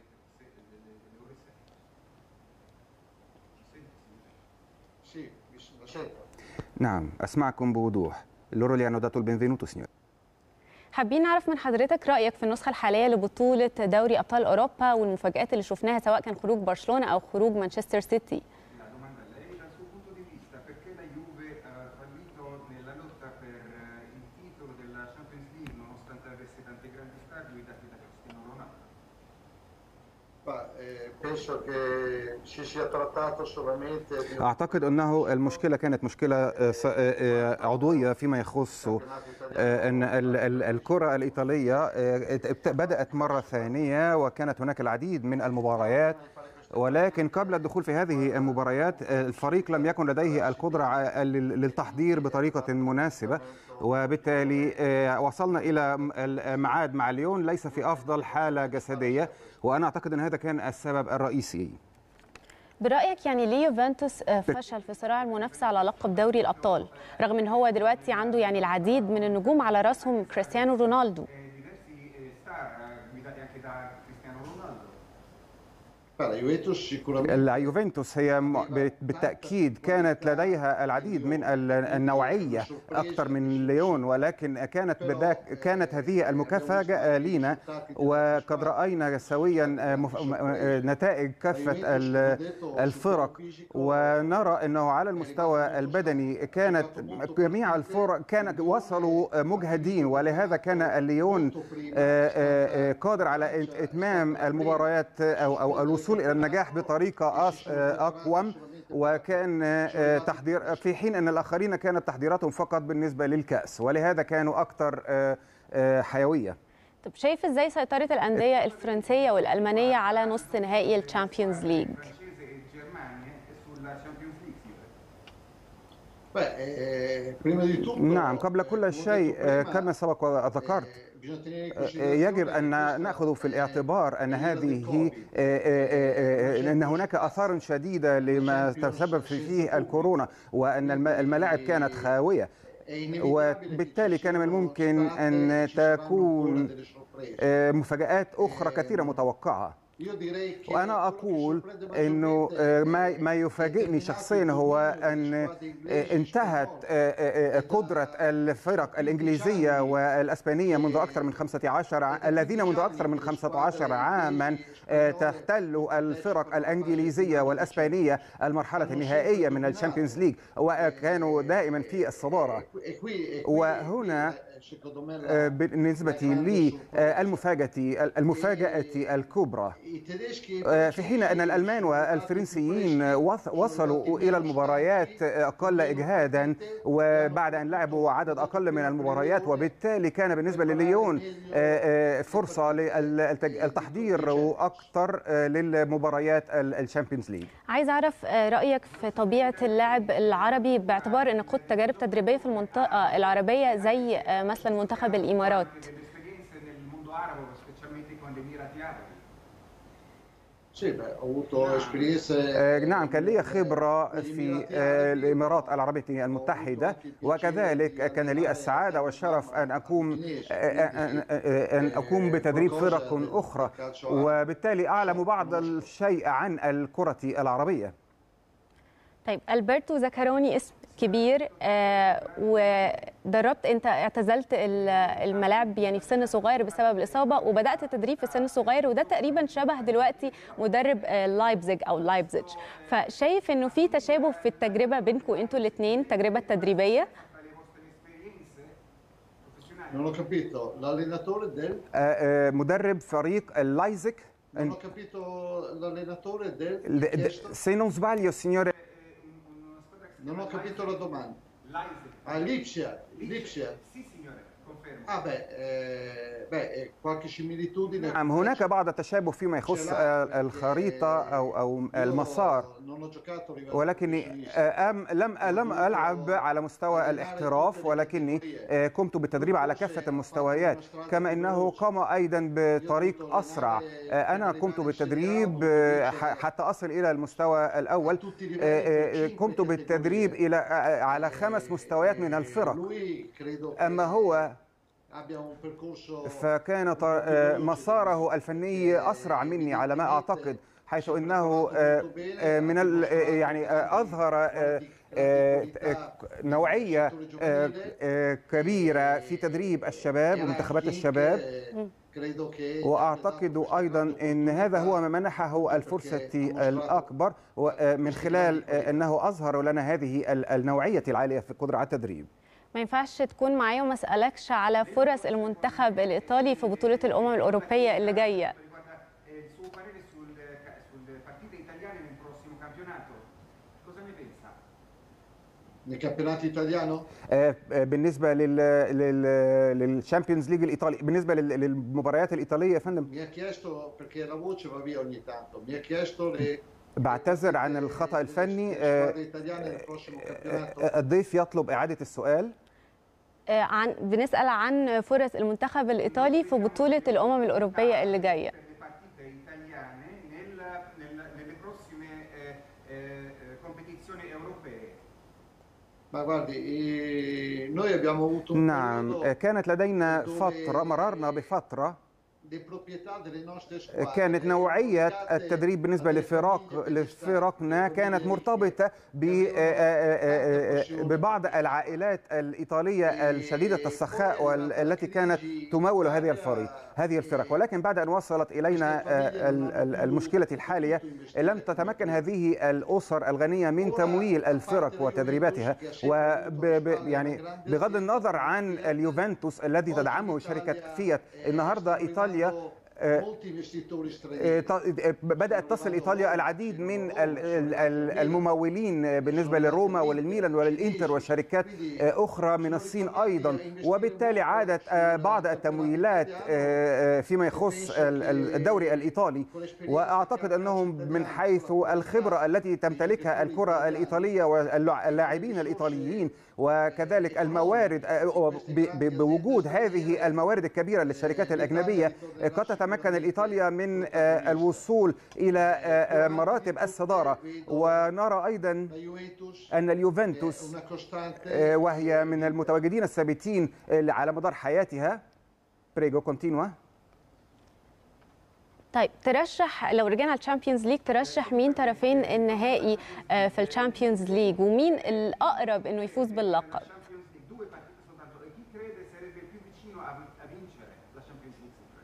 نعم أسمعكم بوضوح loro gli hanno dato il benvenuto signore حابين نعرف من حضرتك رأيك في النسخة الحالية لبطولة دوري أبطال أوروبا والمفاجآت اللي شفناها سواء كان خروج برشلونة أو خروج مانشستر سيتي La domanda a lei dal suo punto di vista perché la Juve ha fallito nella lotta per eh, il titolo della Champions League nonostante avesse tanti grandi stadi guidati da Cristiano Ronaldo? Ma, eh, penso che si sia trattato solamente di un أعتقد أنه المشكلة كانت مشكلة آه، س- آه، آه، عضوية فيما يخص آه، أن ال- ال- الكرة الإيطالية آه، ات- بدأت مرة ثانية وكانت هناك العديد من المباريات ولكن قبل الدخول في هذه المباريات آه، الفريق لم يكن لديه القدرة ع- لل- للتحضير بطريقة مناسبة وبالتالي آه، وصلنا إلى م- الميعاد مع ليون ليس في أفضل حالة جسدية وأنا أعتقد أن هذا كان السبب الرئيسي برأيك يعني ليه يوفنتوس آه، فشل في صراع المنافسة على لقب دوري الأبطال رغم ان هو دلوقتي عنده يعني العديد من النجوم على راسهم كريستيانو رونالدو diversi star guidati anche da Cristiano Ronaldo. Beh, la Juventus sicuramente اليوفنتوس هي م- ب- بالتأكيد كانت لديها العديد من ال- النوعية أكثر من ليون ولكن كانت بذاك كانت هذه المكافأة لينا وقد رأينا سويا مف- م- نتائج كافة ال- الفرق ونرى أنه على المستوى البدني كانت جميع الفرق كانت وصلوا مجهدين ولهذا كان الليون آه، آه، آه، قادر على إت- إتمام المباريات أو أو الوصول إلى النجاح بطريقة أص- آه، أقوم وكان آه، تحضير في حين أن الآخرين كانت تحضيراتهم فقط بالنسبة للكأس ولهذا كانوا أكثر آه، آه، حيوية طب شايف ازاي سيطرة الأندية الفرنسية والألمانية على نص نهائي الشامبيونز ليج beh, eh, prima di tutto نعم قبل كل come ho شيء detto آه، prima, كما سبق وذكرت eh, bisogna tenere in آه، considerazione يجب أن questo, نأخذ في eh, الاعتبار أن periodo هذه del Covid. آه، آه، آه، أن هناك آثار شديدة لما تسبب في فيه الكورونا وأن الم- الملاعب كانت خاوية وبالتالي كان من الممكن أن تكون آه، مفاجآت أخرى كثيرة متوقعة وأنا أقول أنه آه، ما ما يفاجئني شخصيا هو أن آه، انتهت آه، آه، آه، قدرة الفرق الإنجليزية والأسبانية منذ أكثر من 15 ع- الذين منذ أكثر من 15 عاما آه، تحتل الفرق الإنجليزية والأسبانية المرحلة النهائية من الشامبيونز ليج وكانوا دائما في الصدارة وهنا آه، بالنسبة لي آه، المفاجأة المفاجأة الكبرى آه، في حين أن الألمان والفرنسيين وص- وصلوا إلى المباريات أقل إجهادا وبعد أن لعبوا عدد أقل من المباريات وبالتالي كان بالنسبة لليون آه، آه، فرصة للتحضير أكثر آه، للمباريات ال- الشامبيونز ليج عايز اعرف آه، رايك في طبيعه اللعب العربي باعتبار ان خدت تجارب تدريبيه في المنطقه العربيه زي آه، مثلا منتخب الامارات esperienze nel mondo arabo, specialmente con gli Emirati Arabi. Sì, beh, ho avuto esperienze آه، نعم كان لي خبرة في آه، الإمارات العربية المتحدة وكذلك كان لي السعادة والشرف أن أقوم آه، آه، آه، أن أقوم بتدريب فرق أخرى وبالتالي أعلم بعض الشيء عن الكرة العربية طيب البرتو زكروني اسم كبير آه ودربت انت اعتزلت ال- الملاعب يعني في سن صغير بسبب الاصابه وبدات تدريب في سن صغير وده تقريبا شبه دلوقتي مدرب آه لايبزيج او لايبزيج فشايف انه في تشابه في التجربه بينكم انتوا الاثنين تجربه تدريبيه Non ho capito, l'allenatore del... آه، آه، مدرب فريق اللايزك Non ho capito l'allenatore del... ل- chiesto? Se non sbaglio, signore, Non ho capito la domanda. L'Isaac. Ah, Lipsia, Lipsia. Sì, signore, confermo. Ah beh, eh, beh, eh, qualche similitudine. نعم هناك بعض التشابه فيما يخص آه، الخريطة أو أو المسار Io Non ho giocato a livello ولكني professionista. آه، أم لم لم ألعب على مستوى الاحتراف ولكني آه، قمت بالتدريب على كافة المستويات كما أنه قام أيضا بطريق أسرع آه، أنا قمت بالتدريب آه، ح- حتى أصل إلى المستوى الأول آه، آه، قمت بالتدريب إلى آه، على خمس مستويات من الفرق Lui credo che أما هو abbia un percorso فكان ط- آه، مساره الفني أسرع مني على ما أعتقد حيث انه آه، آه، من ال- آه، يعني آه، اظهر آه، آه، آه، نوعيه آه، آه، كبيره في تدريب الشباب ومنتخبات الشباب credo che واعتقد ايضا ان هذا هو ما منحه الفرصه الاكبر و- من خلال آه، انه اظهر لنا هذه ال- النوعيه العاليه في القدره على التدريب ما ينفعش تكون معايا وما اسالكش على فرص المنتخب الايطالي في بطوله الامم الاوروبيه اللي جايه Riguarda eh, il suo parere sul, ca- sulle partite italiane nel prossimo campionato. Cosa ne pensa? nel campionato italiano آه، آه، بالنسبه لل لل للشامبيونز ليج الايطالي بالنسبه لل- للمباريات الايطاليه يا فندم mi ha chiesto perché la voce va via ogni tanto mi ha chiesto le بعتذر عن الخطا الفني آه، squadre italiane nel prossimo campionato آه، الضيف يطلب اعاده السؤال آه، عن بنسال عن فرص المنتخب الايطالي في بطوله الامم الاوروبيه اللي جايه Per le partite italiane nel- nel- nelle prossime eh, eh, eh, competizioni europee. ma guardi eh, noi abbiamo avuto un نعم آه، periodo كانت لدينا فتره مررنا بفتره di proprietà delle nostre squadre كانت نوعية التدريب بالنسبة لفرق لفرقنا كانت مرتبطة ب- آه، آه، آه، ببعض العائلات الإيطالية الشديدة السخاء والتي كانت تمول هذه الفريق هذه الفرق ولكن بعد أن وصلت إلينا آه، ال- ال- المشكلة الحالية لم تتمكن هذه الأسر الغنية من تمويل الفرق وتدريباتها وب ب- يعني بغض النظر عن اليوفنتوس الذي تدعمه شركة فيات النهاردة إيطاليا آه، molti investitori آه، stranieri ط- آه، بدأت تصل إيطاليا العديد من ال- ال- ال- الممولين آه، بالنسبة لروما وللميلان وللإنتر وشركات آه، أخرى من الصين أيضا وبالتالي عادت آه، بعض التمويلات آه، آه، فيما يخص ال- ال- الدوري الإيطالي وأعتقد أنهم من حيث الخبرة التي تمتلكها الكرة الإيطالية واللاعبين الإيطاليين وكذلك الموارد آه، ب- ب- بوجود هذه الموارد الكبيرة للشركات الأجنبية آه، قد تتمكن تمكن الإيطاليا من آه، الوصول إلى آه، آه، مراتب الصدارة ونرى أيضا La Juventus أن è اليوفنتوس una costante آه، وهي من المتواجدين الثابتين آه، على مدار حياتها بريجو كونتينوا طيب ترشح لو رجعنا للتشامبيونز ليج ترشح مين طرفين النهائي آه، في التشامبيونز ليج ومين الاقرب انه يفوز باللقب Champions League, due partite soltanto. E chi crede sarebbe più vicino a, a vincere la Champions League? sempre?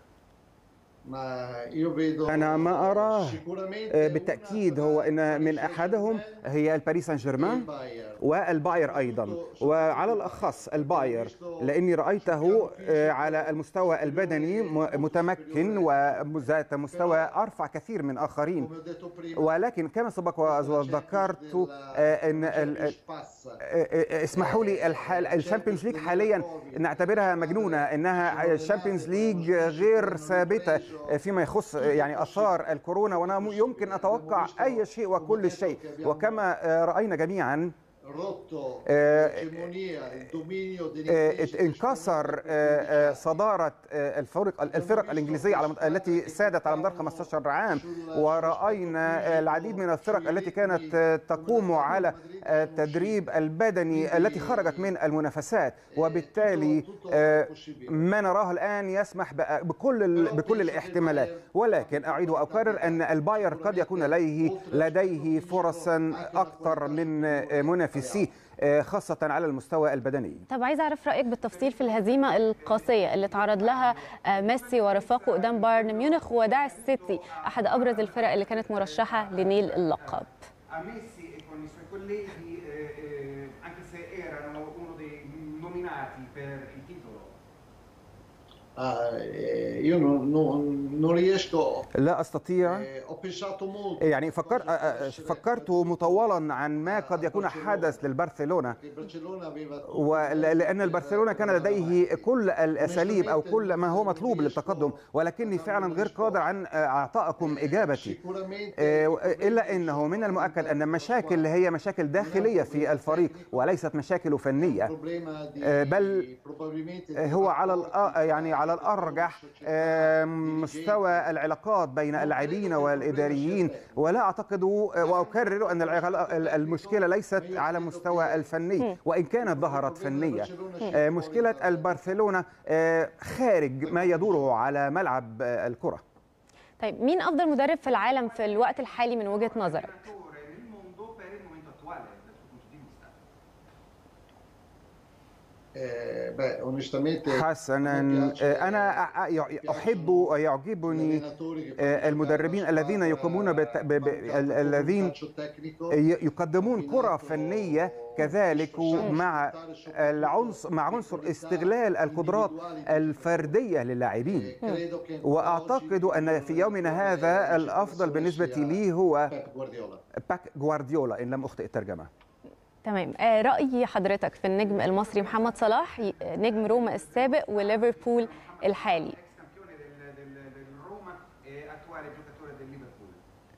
ma io vedo أنا ما أراه sicuramente آه، una بالتأكيد هو إن من أحدهم هي الباريس سان جيرمان Bayern. والباير ايضا وعلى الاخص الباير لاني رايته آه، على المستوى البدني م- متمكن وذات مستوى ارفع كثير من اخرين come ho detto prima ولكن كما سبق وذكرت آه، ان ال- ال- spazza آه، آه، اسمحوا لي الحال- الشامبيونز ليج حاليا نعتبرها مجنونه انها الشامبيونز ليج غير ثابته فيما يخص يعني اثار الكورونا وانا م- يمكن اتوقع اي شيء وكل شيء وكما آه، راينا جميعا rotto Eh, l'egemonia il dominio degli آه، stessi انكسر آه، آه، صدارة آه، الفرق الفرق الإنجليزية على مد- التي سادت على مدار 15 عام ورأينا آه، العديد من الفرق التي كانت آه، تقوم على آه، التدريب البدني التي خرجت من المنافسات وبالتالي آه، ما نراه الآن يسمح بأ- بكل ال- بكل الاحتمالات ولكن أعيد وأكرر أن الباير قد يكون لديه لديه فرصا أكثر من آه، منافسيه آه، خاصة على المستوى البدني طب عايز اعرف رايك بالتفصيل في الهزيمه القاسيه اللي تعرض لها آه، ميسي ورفاقه قدام بايرن ميونخ وداع السيتي احد ابرز الفرق اللي كانت مرشحه لنيل اللقب A Messi e con i suoi colleghi, eh, eh, anche se erano uno dei nominati per il titolo, Ah, eh, io non, non- non riesco لا أستطيع eh, ho pensato molto يعني فكر آه، آه، فكرت مطولا عن ما قد يكون حدث للبرشلونة che il Barcellona aveva tutto ولأن البرشلونة كان لديه كل الأساليب أو كل ما هو مطلوب للتقدم ولكني فعلا غير قادر عن آه، أعطائكم إجابتي sicuramente آه، إلا أنه من المؤكد أن مشاكل هي مشاكل داخلية في الفريق وليست مشاكل فنية problema di آه، بل probabilmente di هو على الأ- يعني على الارجح آه، مستوى العلاقات بين اللاعبين والاداريين ولا اعتقد واكرر ان العلا- المشكله ليست على مستوى الفني وان كانت ظهرت فنيه آه، مشكله البرشلونه آه، خارج ما يدور على ملعب آه، الكره طيب مين افضل مدرب في العالم في الوقت الحالي من وجهه نظرك allenatore nel mondo per il momento attuale dal suo punto di vista. eh, beh onestamente حسنا mi piace آه، انا أ- أ- احب ويعجبني allenatori che آه، fanno المدربين giocare la الذين squadra, يقومون بت- ب- ب- fanno ال- un الذين calcio tecnico, ي- يقدمون كرة فنية كذلك مع العنصر مع عنصر استغلال القدرات الفردية للاعبين credo che واعتقد ان في يومنا هذا الافضل بالنسبة لي هو Pep Guardiola باك جوارديولا ان لم اخطئ الترجمة تمام آه، راي حضرتك في النجم المصري محمد صلاح ي- نجم روما السابق وليفربول الحالي Ex campione del, del- del Roma e attuale giocatore del Liverpool.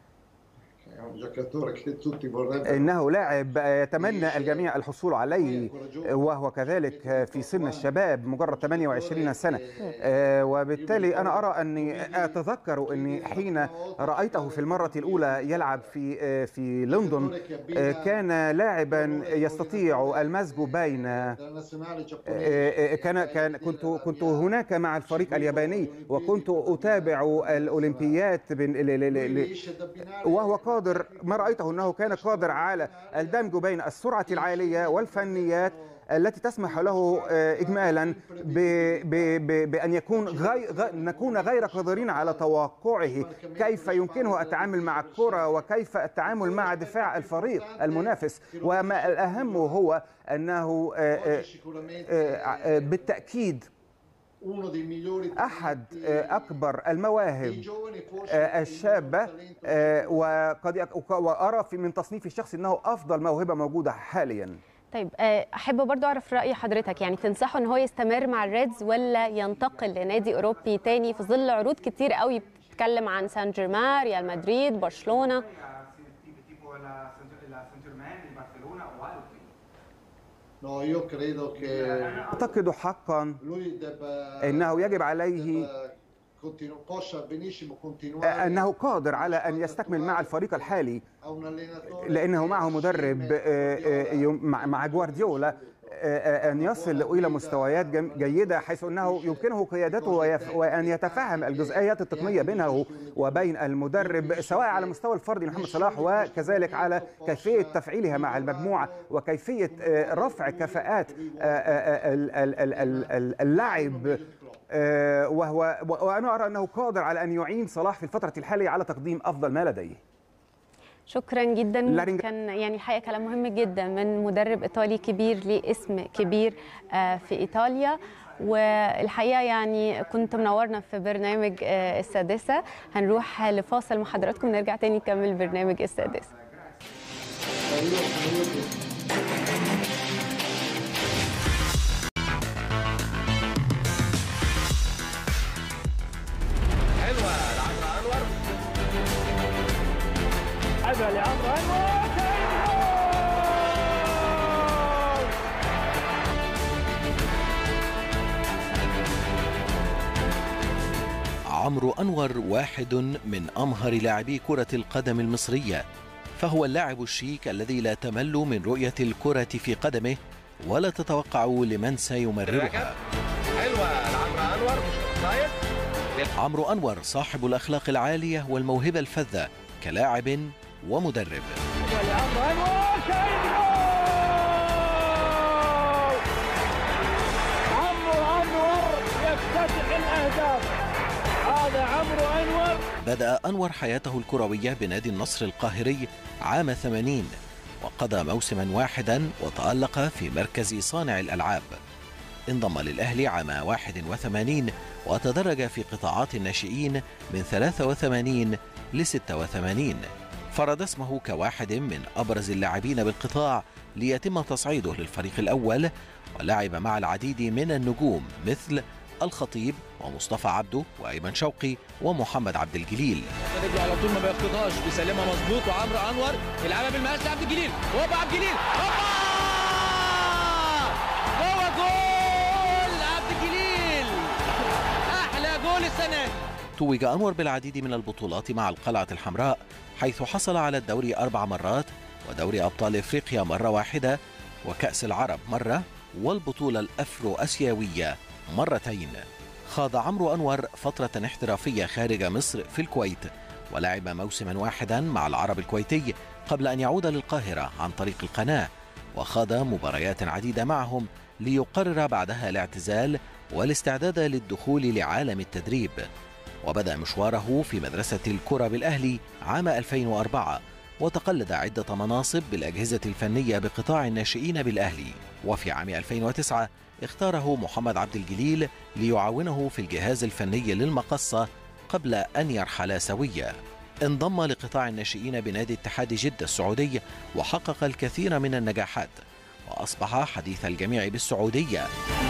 è un giocatore che tutti vorrebbero انه لاعب يتمنى الجميع الحصول عليه وهو كذلك في سن الشباب مجرد 28 سنه آه، وبالتالي انا ارى اني اتذكر اني حين رايته في المره الاولى يلعب في آه، في لندن آه، كان لاعبا يستطيع المزج بين آه، internazionale giapponese آه، كان كان كنت كنت هناك مع الفريق الياباني وكنت اتابع الاولمبيات بين- ل- ل- ل- ل- riesce ad abbinare وهو قادر ما رأيته أنه كان قادر على الدمج بين السرعة العالية والفنيات التي تسمح له آه، إجمالا ب ب ب بأن يكون غي غ نكون غير قادرين على توقعه كيف يمكنه التعامل مع الكرة وكيف التعامل مع دفاع الفريق المنافس وما الأهم هو أنه آه، آه، oggi sicuramente آه، آه، بالتأكيد uno dei migliori أحد talenti آه، أكبر المواهب dei giovani forse آه، il miglior الشابة talento آه، وقد يك- وك- وأرى في من تصنيفي الشخصي أنه أفضل موهبة موجودة حاليا طيب آه، احب برضو اعرف راي حضرتك يعني تنصحه ان هو يستمر مع الريدز ولا ينتقل لنادي اوروبي تاني في ظل عروض كتير قوي بتتكلم عن سان جيرمان ريال مدريد برشلونه Tipo- tipo la San la San Germain, il Barcellona o altri. no io credo che أعتقد حقا lui debba أنه يجب عليه debba continu- possa benissimo continuare أنه قادر على أن يستكمل مع الفريق الحالي a un allenatore لأنه che معه مدرب آه، آه، يم- مع مع جوارديولا آه، أن يصل إلى مستويات جم- جيدة حيث أنه يمكنه قيادته ويف- وأن يتفهم الجزئيات التقنية بينه وبين المدرب سواء على مستوى الفردي محمد صلاح وكذلك على كيفية تفعيلها مع المجموعة وكيفية آه، رفع كفاءات آه، آه، ال- ال- ال- ال- ال- اللاعب آه، وهو وأنا أرى أنه قادر على أن يعين صلاح في الفترة الحالية على تقديم أفضل ما لديه شكرا جدا لارينج- كان يعني الحقيقه كلام مهم جدا من مدرب ايطالي كبير ليه اسم كبير آه، في ايطاليا والحقيقه يعني كنت منورنا في برنامج آه، السادسه هنروح لفاصل مع حضراتكم نرجع تاني نكمل برنامج السادسه حلوه لعمرو انور حلوه لعمرو انور عمرو أنور واحد من أمهر لاعبي كرة القدم المصرية فهو اللاعب الشيك الذي لا تمل من رؤية الكرة في قدمه ولا تتوقع لمن سيمررها حلوه لعمرو انور مش اوفسايد عمرو أنور صاحب الأخلاق العالية والموهبة الفذة كلاعب ومدرب حلوه لعمرو انور شايف جول عمرو انور يفتتح الاهداف هذا عمرو انور بدأ أنور حياته الكروية بنادي النصر القاهري عام 80 وقضى موسما واحدا وتألق في مركز صانع الألعاب انضم للأهلي عام 81 وتدرج في قطاعات الناشئين من 83 ل 86 فرض اسمه كواحد من أبرز اللاعبين بالقطاع ليتم تصعيده للفريق الأول ولعب مع العديد من النجوم مثل الخطيب ومصطفى عبده وأيمن شوقي ومحمد عبد الجليل رجله على طول ما بياخدهاش بيسلمها مظبوط وعمرو انور يلعبها بالمقاس لعبد الجليل هوبا عبد الجليل هوبا جوه جول عبد الجليل احلى جول السنه دي توج أنور بالعديد من البطولات مع القلعة الحمراء حيث حصل على الدوري أربع مرات ودوري أبطال إفريقيا مرة واحدة وكأس العرب مرة والبطولة الأفرو أسيوية مرتين خاض عمرو أنور فترة احترافية خارج مصر في الكويت ولعب موسما واحدا مع العرب الكويتي قبل أن يعود للقاهرة عن طريق القناة وخاض مباريات عديدة معهم ليقرر بعدها الاعتزال والاستعداد للدخول لعالم التدريب وبدأ مشواره في مدرسة الكرة بالأهلي عام 2004 وتقلد عدة مناصب بالأجهزة الفنية بقطاع الناشئين بالأهلي وفي عام 2009 اختاره محمد عبد الجليل ليعاونه في الجهاز الفني للمقصة قبل أن يرحلا سويا انضم لقطاع الناشئين بنادي اتحاد جدة السعودي وحقق الكثير من النجاحات وأصبح حديث الجميع بالسعودية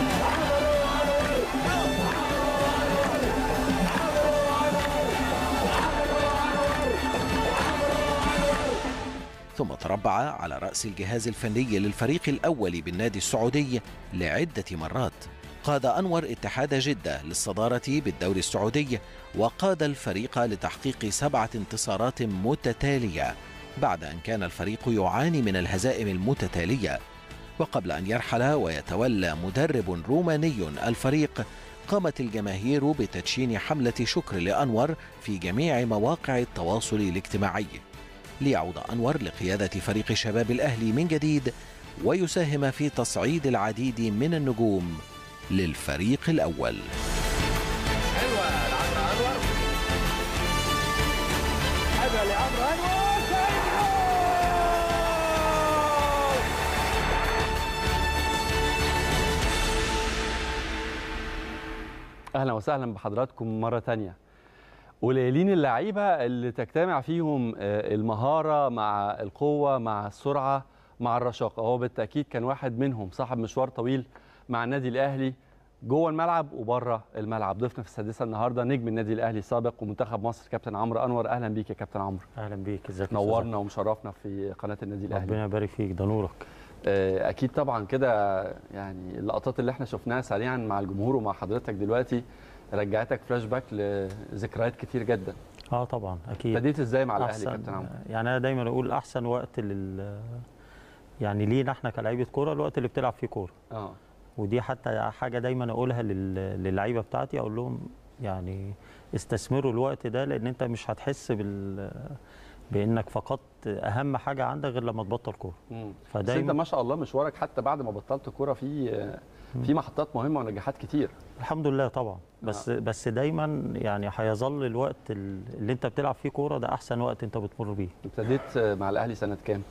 ثم تربع على رأس الجهاز الفني للفريق الأول بالنادي السعودي لعدة مرات قاد أنور اتحاد جدة للصدارة بالدوري السعودي وقاد الفريق لتحقيق سبعة انتصارات متتالية بعد أن كان الفريق يعاني من الهزائم المتتالية وقبل أن يرحل ويتولى مدرب روماني الفريق قامت الجماهير بتدشين حملة شكر لأنور في جميع مواقع التواصل الاجتماعي ليعود أنور لقيادة فريق شباب الأهلي من جديد ويساهم في تصعيد العديد من النجوم للفريق الأول حلوه لعمرو انور حلوه لعمرو انور شايف جول اهلا وسهلا بحضراتكم مره تانية قليلين اللعيبه اللي تجتمع فيهم آه، المهاره مع القوه مع السرعه مع الرشاقه هو بالتاكيد كان واحد منهم صاحب مشوار طويل مع النادي الاهلي جوه الملعب وبره الملعب ضيفنا في السادسه النهارده نجم النادي الاهلي السابق ومنتخب مصر كابتن عمرو انور اهلا بيك يا كابتن عمرو اهلا بيك ازيك يا نورنا ومشرفنا في قناه النادي أستاذ؟ الاهلي ربنا يبارك فيك ده نورك آه، اكيد طبعا كده يعني اللقطات اللي احنا شفناها سريعا مع الجمهور ومع حضرتك دلوقتي رجعتك فلاش باك لذكريات كتير جدا اه طبعا اكيد ابتديت ازاي مع الاهلي أحسن- كابتن عمرو يعني انا دايما اقول احسن وقت لل يعني لينا احنا كلاعيبه كوره الوقت اللي بتلعب فيه كوره اه ودي حتى حاجه دايما اقولها لل- للعيبه بتاعتي اقول لهم يعني استثمروا الوقت ده لان انت مش هتحس بال بانك فقدت اهم حاجه عندك غير لما تبطل كوره مم. بس انت فدايما ما شاء الله مشوارك حتى بعد ما بطلت كوره في في محطات مهمه ونجاحات كتير الحمد لله طبعا بس آه. بس دايما يعني هيظل الوقت اللي انت بتلعب فيه كوره ده احسن وقت انت بتمر بيه ابتديت مع الاهلي سنه كام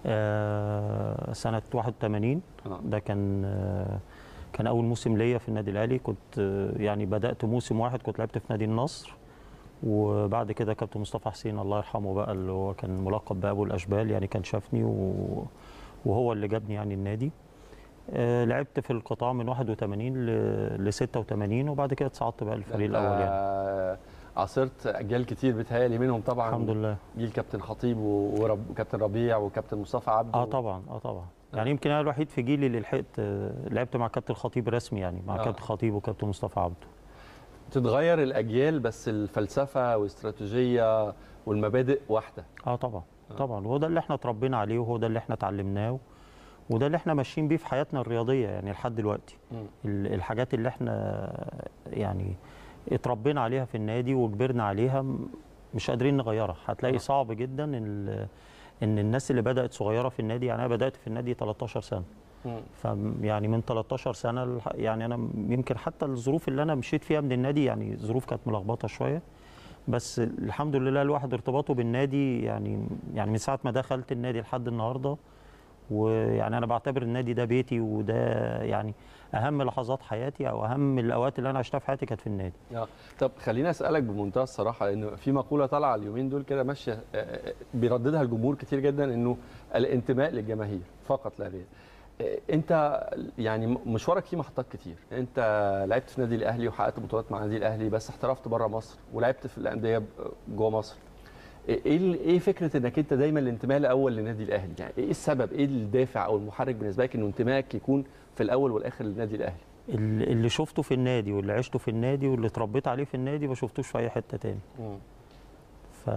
آه سنه 81 اه ده كان آه، كان اول موسم ليا في النادي الاهلي كنت آه، يعني بدات موسم واحد كنت لعبت في نادي النصر وبعد كده كابتن مصطفى حسين الله يرحمه بقى اللي هو كان ملقب بابو الاشبال يعني كان شافني و- وهو اللي جابني يعني النادي آه، لعبت في القطاع من 81 ل ل 86 وبعد كده اتصعدت بقى الفريق الاول يعني يعني عاصرت اجيال كتير بتهيألي منهم طبعا الحمد لله جيل كابتن خطيب ورب... وكابتن ربيع وكابتن مصطفى عبده اه طبعا اه طبعا يعني يمكن انا الوحيد في جيلي اللي لحقت آه، لعبت مع كابتن خطيب رسمي يعني مع آه. كابتن خطيب وكابتن مصطفى عبده تتغير الاجيال بس الفلسفه والاستراتيجيه والمبادئ واحده اه طبعا آه. طبعا وهو ده اللي احنا اتربينا عليه وهو ده اللي احنا اتعلمناه وده اللي احنا ماشيين بيه في حياتنا الرياضيه يعني لحد دلوقتي مم. ال- الحاجات اللي احنا يعني اتربينا عليها في النادي وكبرنا عليها م- مش قادرين نغيرها هتلاقي آه. صعب جدا ان ان الناس اللي بدات صغيره في النادي يعني انا بدات في النادي 13 سنه مم. ف يعني من 13 سنه الح- يعني انا يمكن حتى الظروف اللي انا مشيت فيها من النادي يعني ظروف كانت ملخبطه شويه بس الحمد لله الواحد ارتباطه بالنادي يعني يعني من ساعه ما دخلت النادي لحد النهارده ويعني انا بعتبر النادي ده بيتي وده يعني اهم لحظات حياتي او اهم الاوقات اللي انا عشتها في حياتي كانت في النادي آه. طب خليني اسالك بمنتهى الصراحه لان في مقوله طالعه اليومين دول كده ماشيه آه، آه، بيرددها الجمهور كتير جدا انه الانتماء للجماهير فقط لا غير آه، انت يعني م- مشوارك فيه محطات كتير انت لعبت في النادي الاهلي وحققت بطولات مع النادي الاهلي بس احترفت بره مصر ولعبت في الانديه ب- جوه مصر ايه ال- ايه فكره انك انت دايما الانتماء الاول للنادي الاهلي يعني ايه السبب ايه الدافع او المحرك بالنسبه لك انه انتمائك يكون في الاول والاخر للنادي الاهلي اللي اللي شفته في النادي واللي عشته في النادي واللي اتربيت عليه في النادي ما شفتوش في اي حته تاني ف...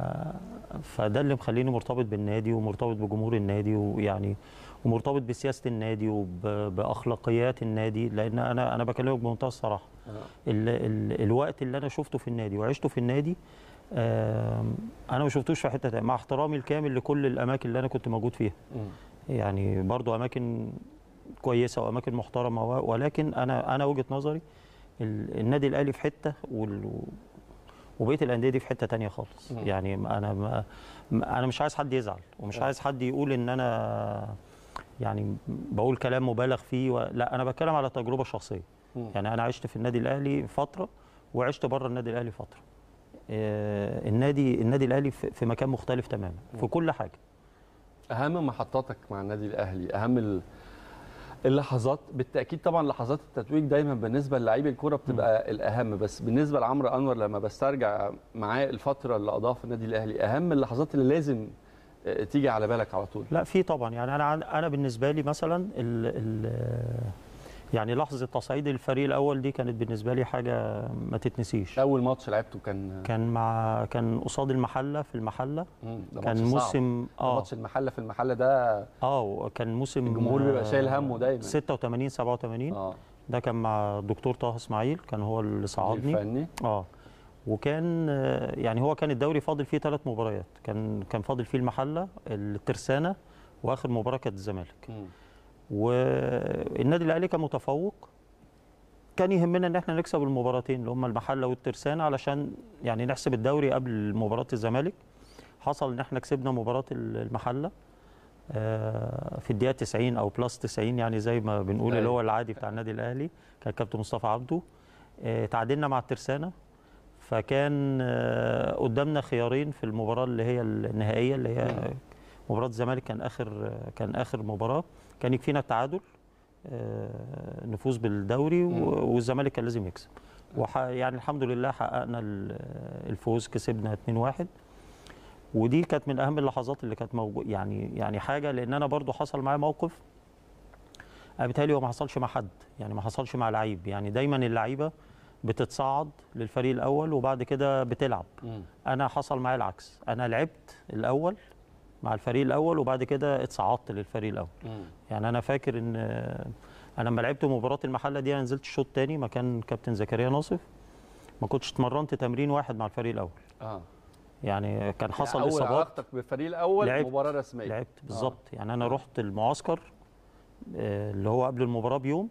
فده اللي مخليني مرتبط بالنادي ومرتبط بجمهور النادي ويعني ومرتبط بسياسه النادي وباخلاقيات النادي لان انا انا بكلمك بمنتهى الصراحه آه. ال... ال... الوقت اللي انا شفته في النادي وعشته في النادي آم، انا ما شفتوش في حته تانية مع احترامي الكامل لكل الاماكن اللي انا كنت موجود فيها مم. يعني برضو اماكن كويسه واماكن محترمه و- ولكن انا انا وجهه نظري ال- النادي الاهلي في حته وال وبقيه الانديه دي في حته تانية خالص مم. يعني انا ما ما- انا مش عايز حد يزعل ومش آه. عايز حد يقول ان انا يعني بقول كلام مبالغ فيه و... لا انا بتكلم على تجربه شخصيه مم. يعني انا عشت في النادي الاهلي فتره وعشت بره النادي الاهلي فتره آه، النادي النادي الاهلي في في مكان مختلف تماما في كل حاجه اهم محطاتك مع النادي الاهلي اهم ال- اللحظات بالتاكيد طبعا لحظات التتويج دايما بالنسبه للاعيب الكوره بتبقى الاهم بس بالنسبه لعمرو انور لما بسترجع معاه الفتره اللي قضاها في النادي الاهلي اهم اللحظات اللي لازم آه، تيجي على بالك على طول لا في طبعا يعني انا عن- انا بالنسبه لي مثلا ال ال يعني لحظه تصعيد الفريق الاول دي كانت بالنسبه لي حاجه ما تتنسيش اول ماتش لعبته كان كان مع كان قصاد المحله في المحله مم، ده كان ماتش صعب. موسم ده اه ماتش المحله في المحله ده اه كان موسم الجمهور بيبقى آه، شايل همه دايما 86 87 اه ده كان مع الدكتور طه اسماعيل كان هو اللي صعدني الفني اه وكان آه، يعني هو كان الدوري فاضل فيه ثلاث مباريات كان كان فاضل فيه المحله الترسانه واخر مباراه كانت الزمالك مم. والنادي الاهلي كان متفوق كان يهمنا ان احنا نكسب المباراتين اللي هم المحله والترسانه علشان يعني نحسب الدوري قبل مباراه الزمالك حصل ان احنا كسبنا مباراه المحله آه، في الدقيقه 90 او بلس 90 يعني زي ما بنقول اللي أيوة. هو العادي بتاع النادي الاهلي كان كابتن مصطفى عبده آه، تعادلنا مع الترسانه فكان آه، قدامنا خيارين في المباراه اللي هي النهائيه اللي هي مباراه الزمالك كان اخر كان اخر مباراه كان يكفينا التعادل آه، نفوز بالدوري مم. و- والزمالك كان لازم يكسب وح يعني الحمد لله حققنا ال- الفوز كسبنا 2-1 ودي كانت من اهم اللحظات اللي كانت موجوده يعني يعني حاجه لان انا برضو حصل معايا موقف أنا بالتالي هو ما حصلش مع حد يعني ما حصلش مع لعيب يعني دايما اللعيبه بتتصعد للفريق الاول وبعد كده بتلعب مم. انا حصل معايا العكس انا لعبت الاول مع الفريق الاول وبعد كده اتصعدت للفريق الاول مم. يعني انا فاكر ان انا لما لعبت مباراه المحله دي انا نزلت الشوط تاني مكان كابتن زكريا ناصف ما كنتش اتمرنت تمرين واحد مع الفريق الاول اه يعني كان حصل اول اصابات علاقتك بالفريق الاول لعبت- مباراه رسميه لعبت بالظبط يعني انا رحت المعسكر آه، اللي هو قبل المباراه بيوم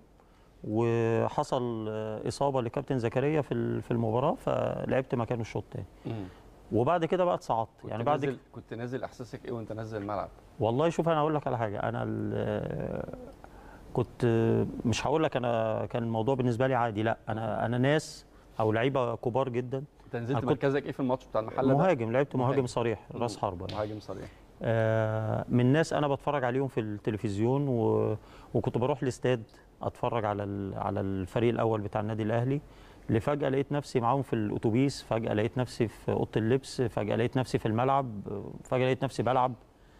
وحصل آه، اصابه لكابتن زكريا في ال- في المباراه فلعبت مكانه الشوط الثاني مم. وبعد كده بقى اتصعدت كنت يعني بعد نازل كده كنت نازل احساسك ايه وانت نازل الملعب والله شوف انا اقول لك على حاجه انا ال- كنت مش هقول لك انا كان الموضوع بالنسبه لي عادي لا انا انا ناس او لعيبه كبار جدا انت نزلت أنا كنت مركزك ايه في الماتش بتاع المحله ده مهاجم لعبت مهاجم مهاجم. صريح راس حربه يعني. مهاجم صريح آه، من ناس انا بتفرج عليهم في التلفزيون و... وكنت بروح الاستاد اتفرج على ال... على الفريق الاول بتاع النادي الاهلي اللي فجاه لقيت نفسي معاهم في الاتوبيس فجاه لقيت نفسي في اوضه اللبس فجاه لقيت نفسي في الملعب فجاه لقيت نفسي بلعب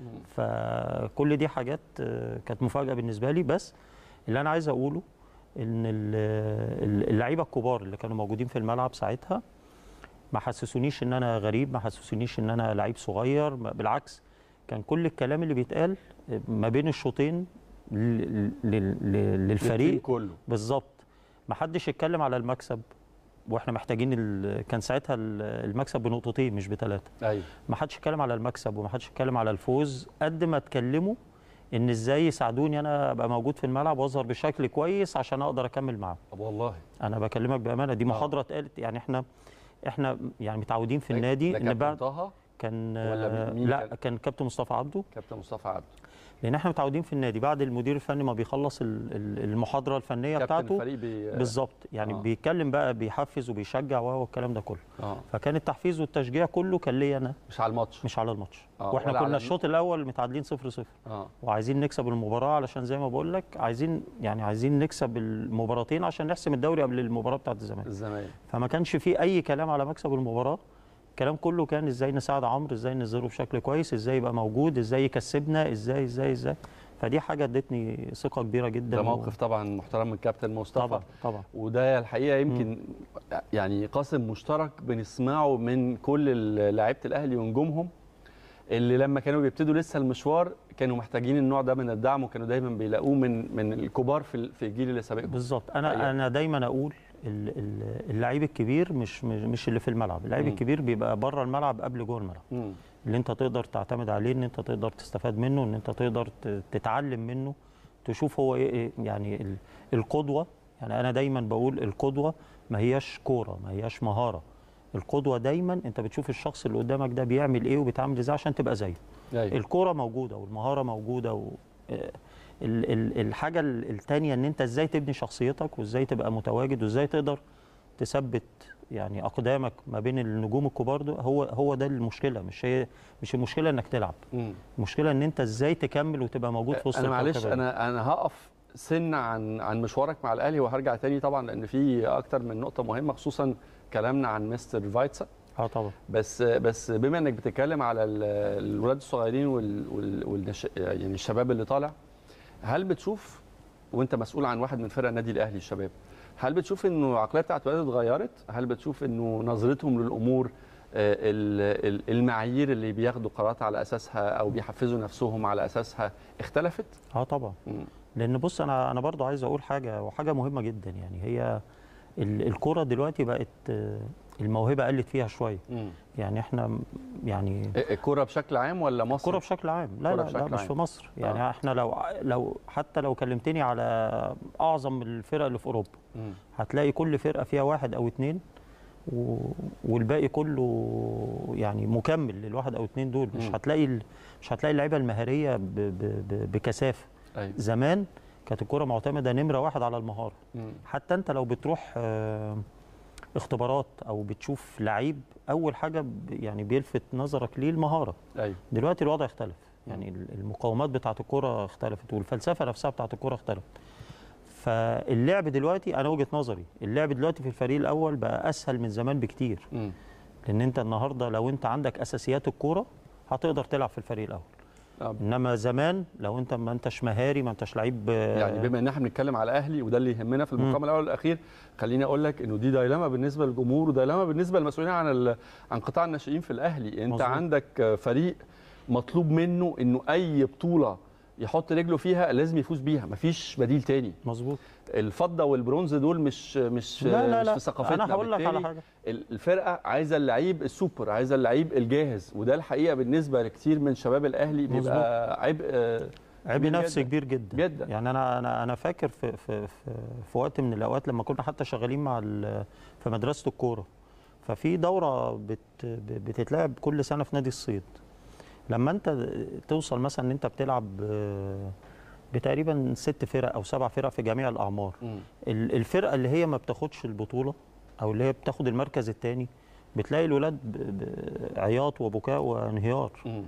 فكل دي حاجات آه، كانت مفاجاه بالنسبه لي بس اللي انا عايز اقوله ان ال- ال- اللعيبه الكبار اللي كانوا موجودين في الملعب ساعتها ما حسسونيش ان انا غريب ما حسسونيش ان انا لعيب صغير ما- بالعكس كان كل الكلام اللي بيتقال ما بين الشوطين ل- ل- ل- التيم للفريق كله بالظبط ما حدش اتكلم على المكسب واحنا محتاجين ال... كان ساعتها ال- المكسب بنقطتين مش بثلاثه ايوه ما حدش اتكلم على المكسب وما حدش اتكلم على الفوز قد ما اتكلموا ان ازاي يساعدوني انا ابقى موجود في الملعب واظهر بشكل كويس عشان اقدر اكمل معاهم طب والله انا بكلمك بامانه دي محاضره اتقالت يعني احنا احنا يعني متعودين في النادي ده ان كابتن بعد طه كان ولا مين لا كان؟ كان كابتن مصطفى عبده كابتن مصطفى عبده لان احنا متعودين في النادي بعد المدير الفني ما بيخلص ال- ال- المحاضره الفنيه كابتن بتاعته الفريق بي... بالظبط يعني آه. آه. بيتكلم بقى بيحفز وبيشجع وهو الكلام ده كله اه فكان التحفيز والتشجيع كله كان ليا انا مش على الماتش مش على الماتش آه، واحنا ولا على كنا الم- الشوط الاول متعادلين 0 0 اه وعايزين نكسب المباراه علشان زي ما بقول لك عايزين يعني عايزين نكسب المباراتين عشان نحسم الدوري قبل المباراه بتاعت الزمالك الزمالك فما كانش في اي كلام على مكسب المباراه الكلام كله كان ازاي نساعد عمرو ازاي نظهره بشكل كويس ازاي يبقى موجود ازاي يكسبنا ازاي ازاي ازاي فدي حاجه ادتني ثقه كبيره جدا ده و- موقف طبعا محترم من كابتن مصطفى طبعا طبعا وده الحقيقه يمكن يعني قاسم مشترك بنسمعه من كل ال- لعيبه الاهلي ونجومهم اللي لما كانوا بيبتدوا لسه المشوار كانوا محتاجين النوع ده من الدعم وكانوا دايما بيلاقوه من من الكبار في ال- في الجيل اللي سابقهم بالظبط انا أيوة. انا دايما اقول ال- ال- اللعيب الكبير مش مش مش اللي في الملعب اللعيب مم. الكبير بيبقى بره الملعب قبل جوه الملعب مم. اللي انت تقدر تعتمد عليه ان انت تقدر تستفاد منه ان انت تقدر ت- تتعلم منه تشوف هو ايه إيه يعني ال- القدوه يعني انا دايما بقول القدوه ما هياش كوره ما هياش مهاره القدوه دايما انت بتشوف الشخص اللي قدامك ده بيعمل ايه وبيتعامل ازاي عشان تبقى زيه ايوه الكوره موجوده والمهاره موجوده و... آه، ال- ال- الحاجه ال- التانية ان انت ازاي تبني شخصيتك وازاي تبقى متواجد وازاي تقدر تثبت يعني اقدامك ما بين النجوم الكبار ده هو هو ده المشكله مش هي مش المشكله انك تلعب مم. المشكله ان انت ازاي تكمل وتبقى موجود في وسط انا معلش الكوكبة دي. انا انا هقف سن عن عن مشوارك مع الاهلي وهرجع تاني طبعا لان في اكتر من نقطه مهمه خصوصا كلامنا عن مستر فايتسا اه طبعا بس بس بما انك بتتكلم على ال- الولاد الصغيرين وال وال والنش... يعني الشباب اللي طالع هل بتشوف وانت مسؤول عن واحد من فرق النادي الاهلي الشباب هل بتشوف انه العقليه بتاعت الولاد اتغيرت هل بتشوف انه نظرتهم للامور آه، ال- ال- المعايير اللي بياخدوا قرارات على اساسها او بيحفزوا نفسهم على اساسها اختلفت اه طبعا مم. لان بص انا انا برضو عايز اقول حاجه وحاجه مهمه جدا يعني هي ال- الكره دلوقتي بقت آه، الموهبه قلت فيها شويه مم. يعني احنا م- يعني الكوره بشكل عام ولا مصر الكرة بشكل عام لا الكرة لا, بشكل لا مش عام. في مصر يعني آه. آه. احنا لو لو حتى لو كلمتني على اعظم الفرق اللي في اوروبا مم. هتلاقي كل فرقه فيها واحد او اتنين و... والباقي كله يعني مكمل للواحد او اتنين دول مش مم. هتلاقي ال... مش هتلاقي اللعيبه المهاريه ب... ب... ب... بكثافه ايوه زمان كانت الكره معتمده نمره واحد على المهاره مم. حتى انت لو بتروح آه، اختبارات او بتشوف لعيب اول حاجه ب- يعني بيلفت نظرك ليه المهاره ايوه دلوقتي الوضع اختلف يعني ال- المقاومات بتاعه الكره اختلفت والفلسفه نفسها بتاعه الكره اختلفت فاللعب دلوقتي انا وجهه نظري اللعب دلوقتي في الفريق الاول بقى اسهل من زمان بكتير مم. لان انت النهارده لو انت عندك اساسيات الكوره هتقدر تلعب في الفريق الاول طب. انما زمان لو انت ما انتش مهاري ما انتش لعيب آه، يعني بما ان احنا بنتكلم على اهلي وده اللي يهمنا في المقام الاول والاخير خليني اقول لك انه دي دايلاما بالنسبه للجمهور ودايلاما بالنسبه للمسؤولين عن ال- عن قطاع الناشئين في الاهلي انت مظبوط. عندك فريق مطلوب منه انه اي بطوله يحط رجله فيها لازم يفوز بيها مفيش بديل تاني مظبوط الفضه والبرونز دول مش مش لا لا مش لا في ثقافتنا انا هقول لك على بالتالي حاجه الفرقه عايزه اللعيب السوبر عايزه اللعيب الجاهز وده الحقيقه بالنسبه لكتير من شباب الاهلي بيبقى عبء آه، عبء كبير نفسي جداً. كبير جدا جدا يعني انا انا انا فاكر في في في, في وقت من الاوقات لما كنا حتى شغالين مع ال- في مدرسه الكوره ففي دوره بت بتتلعب كل سنه في نادي الصيد لما انت توصل مثلا ان انت بتلعب آه، بتقريبا ست فرق او سبع فرق في جميع الاعمار مم. ال- الفرقه اللي هي ما بتاخدش البطوله او اللي هي بتاخد المركز الثاني بتلاقي الولاد ب- ب- عياط وبكاء وانهيار مم.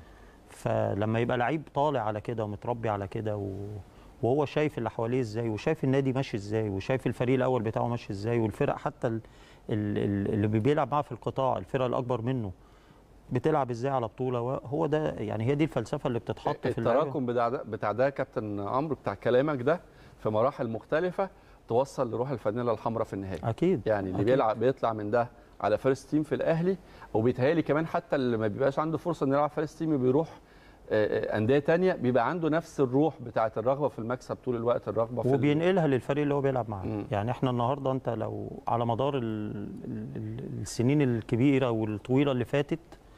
فلما يبقى لعيب طالع على كده ومتربي على كده و... وهو شايف اللي حواليه ازاي وشايف النادي ماشي ازاي وشايف الفريق الاول بتاعه ماشي ازاي والفرق حتى ال... ال... ال- اللي بيلعب معاه في القطاع الفرق الاكبر منه بتلعب ازاي على بطوله هو ده يعني هي دي الفلسفه اللي بتتحط في اللعبة. التراكم بتاع ده بتاع ده كابتن عمرو بتاع كلامك ده في مراحل مختلفه توصل لروح الفانيلا الحمراء في النهايه اكيد يعني اللي أكيد. بيلعب بيطلع من ده على فيرست تيم في الاهلي وبيتهيألي كمان حتى اللي ما بيبقاش عنده فرصه انه يلعب فيرست تيم بيروح آه، آه، انديه تانية بيبقى عنده نفس الروح بتاعه الرغبه في المكسب طول الوقت الرغبه في ال- وبينقلها للفريق اللي هو بيلعب معاه مم. يعني احنا النهارده انت لو على مدار ال... ال... ال- السنين الكبيره والطويله اللي فاتت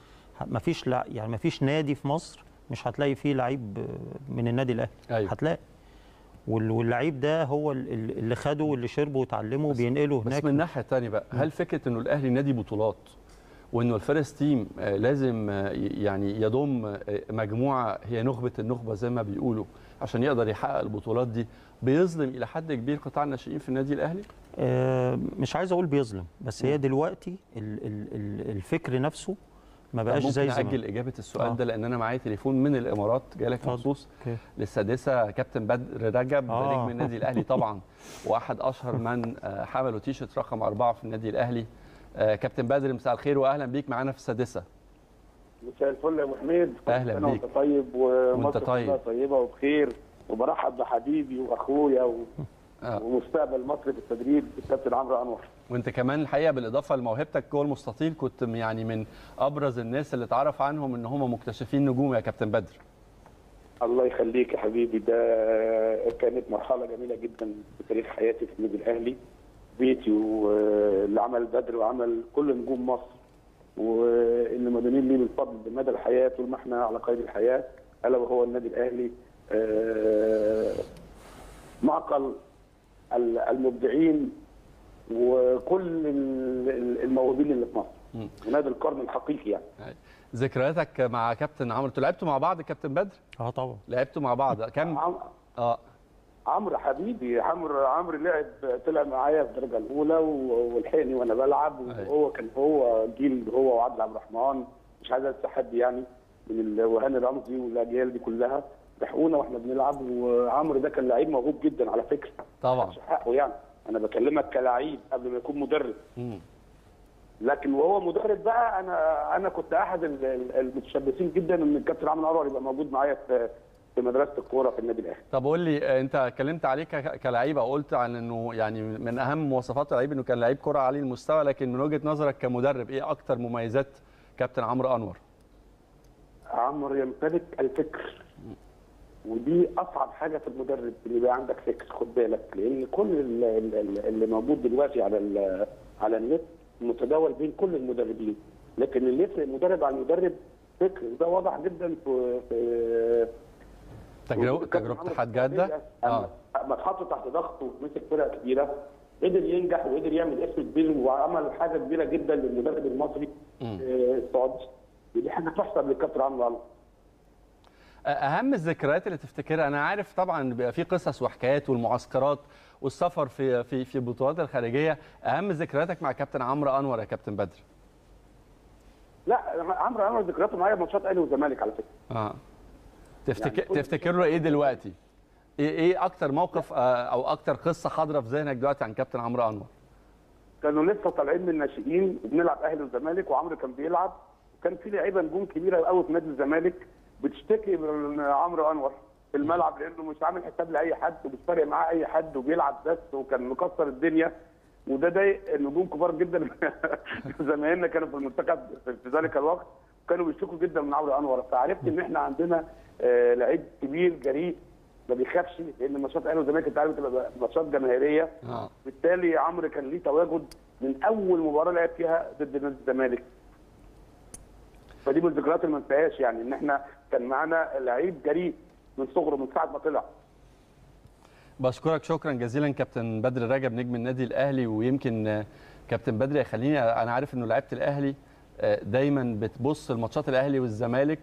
ما فيش لع... يعني ما فيش نادي في مصر مش هتلاقي فيه لعيب من النادي الاهلي أيوة. هتلاقي وال- واللعيب ده هو ال- ال- اللي خده واللي شربه وتعلمه وبينقله بس هناك من الناحيه الثانيه بقى هل فكره انه الاهلي نادي بطولات وانه الفيرست تيم آه، لازم آه، ي- يعني يضم آه، مجموعه هي نخبه النخبه زي ما بيقولوا عشان يقدر يحقق البطولات دي بيظلم الى حد كبير قطاع الناشئين في النادي الاهلي آه، مش عايز اقول بيظلم بس هي دلوقتي ال... ال... ال- الفكر نفسه ما طب بقاش ممكن زي زمان اجل اجابه السؤال آه. ده لان انا معايا تليفون من الامارات جالك اتفضل. مخصوص أوكي. للسادسه كابتن بدر رجب آه. نجم النادي الاهلي طبعا واحد اشهر من آه، حملوا تيشرت رقم اربعه في النادي الاهلي آه، كابتن بدر مساء الخير واهلا بيك معانا في السادسه مساء الفل يا ابو حميد كل أهلا سنة بيك. وانت طيب ومصر وأنت طيب. كلها طيبه وبخير وبرحب بحبيبي واخويا و... آه. ومستقبل مصر في التدريب الكابتن عمرو انور وانت كمان الحقيقه بالاضافه لموهبتك جوه المستطيل كنت يعني من ابرز الناس اللي اتعرف عنهم ان هم مكتشفين نجوم يا كابتن بدر الله يخليك يا حبيبي ده كانت مرحله جميله جدا في تاريخ حياتي في النادي الاهلي بيتي واللي عمل بدر وعمل كل نجوم مصر واللي مدينين ليه بالفضل بمدى الحياه طول ما احنا على قيد الحياه الا وهو النادي الاهلي آه، معقل ال- المبدعين وكل ال- ال- الموهوبين اللي في مصر مم. ونادي القرن الحقيقي يعني ذكرياتك مع كابتن عمرو انتوا لعبتوا مع بعض كابتن بدر اه طبعا لعبتوا مع بعض كم عم- اه عمرو حبيبي عمرو عمرو لعب طلع معايا في الدرجه الاولى و- ولحقني وانا بلعب وهو كان هو جيل هو وعادل عبد الرحمن مش عايز انسى حد يعني من ال- وهاني رمزي والاجيال دي كلها لحقونا واحنا بنلعب وعمرو ده كان لعيب موهوب جدا على فكره طبعا مش حقه يعني انا بكلمك كلاعب قبل ما يكون مدرب مم. لكن وهو مدرب بقى انا انا كنت احد ال- ال- المتشبثين جدا ان الكابتن عمرو انور يبقى موجود معايا في في مدرسه الكوره في النادي الاهلي طب قول لي آه، انت اتكلمت عليه ك- كلعيب او قلت عن انه يعني من اهم مواصفات اللعيب انه كان لعيب كره عالي المستوى لكن من وجهه نظرك كمدرب ايه اكتر مميزات كابتن عمرو انور عمرو يمتلك الفكر ودي اصعب حاجه في المدرب اللي يبقى عندك فكر خد بالك لان كل ال- ال- ال- اللي موجود دلوقتي على ال- على النت متداول بين كل المدربين لكن اللي يفرق المدرب عن المدرب فكر وده واضح جدا في في تجربه تجربه اتحاد جده اه اما اتحط تحت ضغط ومسك فرقه كبيره قدر ينجح وقدر يعمل اسم كبير وعمل حاجه كبيره جدا للمدرب المصري مم. آه، السعودي ودي حاجه تحسب للكابتن عمرو انور اهم الذكريات اللي تفتكرها انا عارف طبعا بيبقى في قصص وحكايات والمعسكرات والسفر في في في البطولات الخارجيه اهم ذكرياتك مع كابتن عمرو انور يا كابتن بدر لا عمرو انور ذكرياته معايا ماتشات اهلي والزمالك على فكره اه تفتكر يعني كل- تفتكر له ايه دلوقتي ايه ايه اكتر موقف آه، او اكتر قصه حاضره في ذهنك دلوقتي عن كابتن عمرو انور كانوا لسه طالعين من الناشئين وبنلعب اهلي والزمالك وعمرو كان بيلعب وكان في لعيبه نجوم كبيره قوي في نادي الزمالك بتشتكي من عمرو انور في الملعب لانه مش عامل حساب لاي حد ومش فارق معاه اي حد وبيلعب بس وكان مكسر الدنيا وده ضايق نجوم كبار جدا زمايلنا كانوا في المنتخب في ذلك الوقت كانوا بيشتكوا جدا من عمرو انور فعرفت ان احنا عندنا آه، لعيب كبير جريء ما بيخافش لان ماتشات الاهلي والزمالك انت عارف بتبقى ماتشات جماهيريه اه بالتالي عمرو كان ليه تواجد من اول مباراه لعب فيها ضد نادي الزمالك فدي من الذكريات اللي ما انساهاش يعني ان احنا كان معانا لعيب جريء من صغره من ساعه ما طلع بشكرك شكرا جزيلا كابتن بدر رجب نجم النادي الاهلي ويمكن آه، كابتن بدر يخليني انا عارف انه لعيبه الاهلي آه، دايما بتبص لماتشات الاهلي والزمالك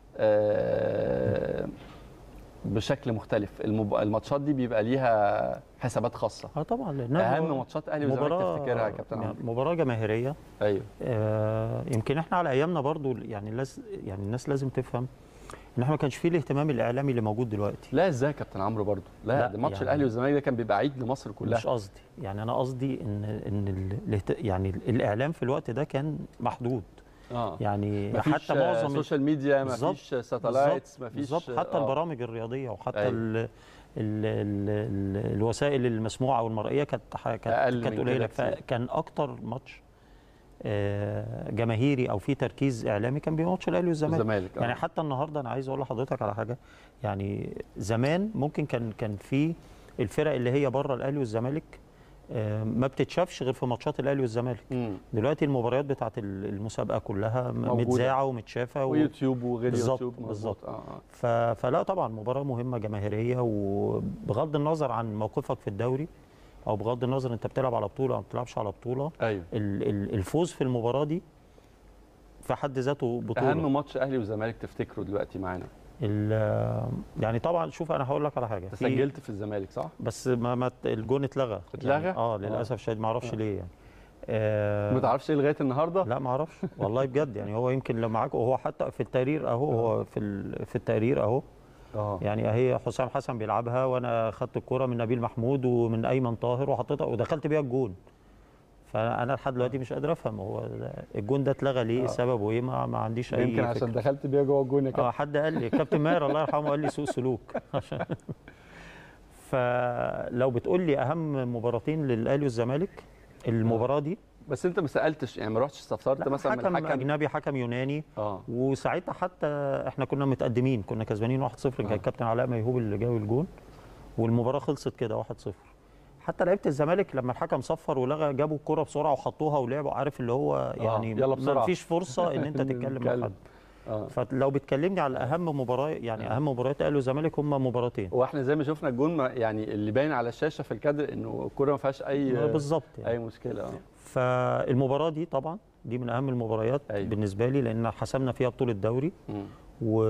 آه، بشكل مختلف المب... الماتشات دي بيبقى ليها حسابات خاصه اه طبعا لانها اهم ماتشات اهلي والزمالك مباراة تفتكرها يا كابتن يعني عمرو مباراه جماهيريه ايوه آه يمكن احنا على ايامنا برضو يعني الناس يعني الناس لازم تفهم ان احنا ما كانش فيه الاهتمام الاعلامي اللي موجود دلوقتي لا ازاي يا كابتن عمرو برضو لا, لا، ده ماتش يعني- الاهلي والزمالك ده كان بيبقى عيد لمصر كلها مش قصدي يعني انا قصدي ان ان ال- الاهت- يعني الاعلام في الوقت ده كان محدود اه يعني مفيش حتى معظم ال- سوشيال ميديا بالظبط، مفيش ساتلايتس بالظبط، مفيش بالظبط حتى آه. البرامج الرياضيه وحتى أيوة. ال ال ال ال الوسائل المسموعه والمرئيه كانت ح- أقل كانت من كانت كده قليله كتير. فكان اكتر ماتش آه، جماهيري او فيه تركيز اعلامي كان بيبقى ماتش الاهلي والزمالك الزمالك آه. يعني حتى النهارده انا عايز اقول لحضرتك على حاجه يعني زمان ممكن كان كان في الفرق اللي هي بره الاهلي والزمالك آه، ما بتتشافش غير في ماتشات الاهلي والزمالك مم. دلوقتي المباريات بتاعت ال- المسابقه كلها م- موجودة. متذاعه ومتشافه و... ويوتيوب وغير بالظبط، يوتيوب مظبوط. بالظبط. اه اه ف... فلا طبعا مباراه مهمه جماهيريه وبغض النظر عن موقفك في الدوري او بغض النظر انت بتلعب على بطوله او ما بتلعبش على بطوله ايوه ال- ال- الفوز في المباراه دي في حد ذاته بطوله اهم ماتش اهلي وزمالك تفتكره دلوقتي معانا ال- يعني طبعا شوف انا هقول لك على حاجه انت في- سجلت في الزمالك صح بس ما, ما الجون اتلغى اتلغى؟ يعني اه آه. للاسف الشديد ما اعرفش آه. ليه يعني آه ما تعرفش ايه لغايه النهارده لا ما اعرفش والله بجد يعني هو يمكن لو معاك وهو حتى في التقرير اهو هو في ال- في التقرير اهو اه يعني اهي حسام حسن بيلعبها وانا خدت الكرة من نبيل محمود ومن ايمن طاهر وحطيتها ودخلت بيها الجون فانا لحد دلوقتي مش قادر افهم هو الجون ده اتلغى ليه آه. سببه ايه ما, ما عنديش اي يمكن عشان فكرة. دخلت بيها جوه الجون يا اه كابتن حد قال لي كابتن ماهر الله يرحمه قال لي سوء سلوك عشان فلو بتقول لي اهم مباراتين للاهلي والزمالك المباراه دي بس انت ما سالتش يعني ما رحتش استفسرت لا، مثلا من حكم الحكم اجنبي حكم يوناني اه وساعتها حتى احنا كنا متقدمين كنا كسبانين 1-0 كان آه. الكابتن علاء ميهوب اللي جاب الجون والمباراه خلصت كده 1-0 حتى لعيبه الزمالك لما الحكم صفر ولغى جابوا الكره بسرعه وحطوها ولعبوا عارف اللي هو يعني يلا بسرعة. ما فيش فرصه ان انت تتكلم مع نتكلم. حد اه فلو بتكلمني على اهم مباراه يعني اهم مباريات اهلي والزمالك هم مباراتين واحنا زي ما شفنا الجون ما- يعني اللي باين على الشاشه في الكادر انه الكوره ما فيهاش اي بالظبط يعني. اي مشكله اه فالمباراه دي طبعا دي من اهم المباريات أيوة. بالنسبه لي لان حسمنا فيها بطوله دوري مم. و...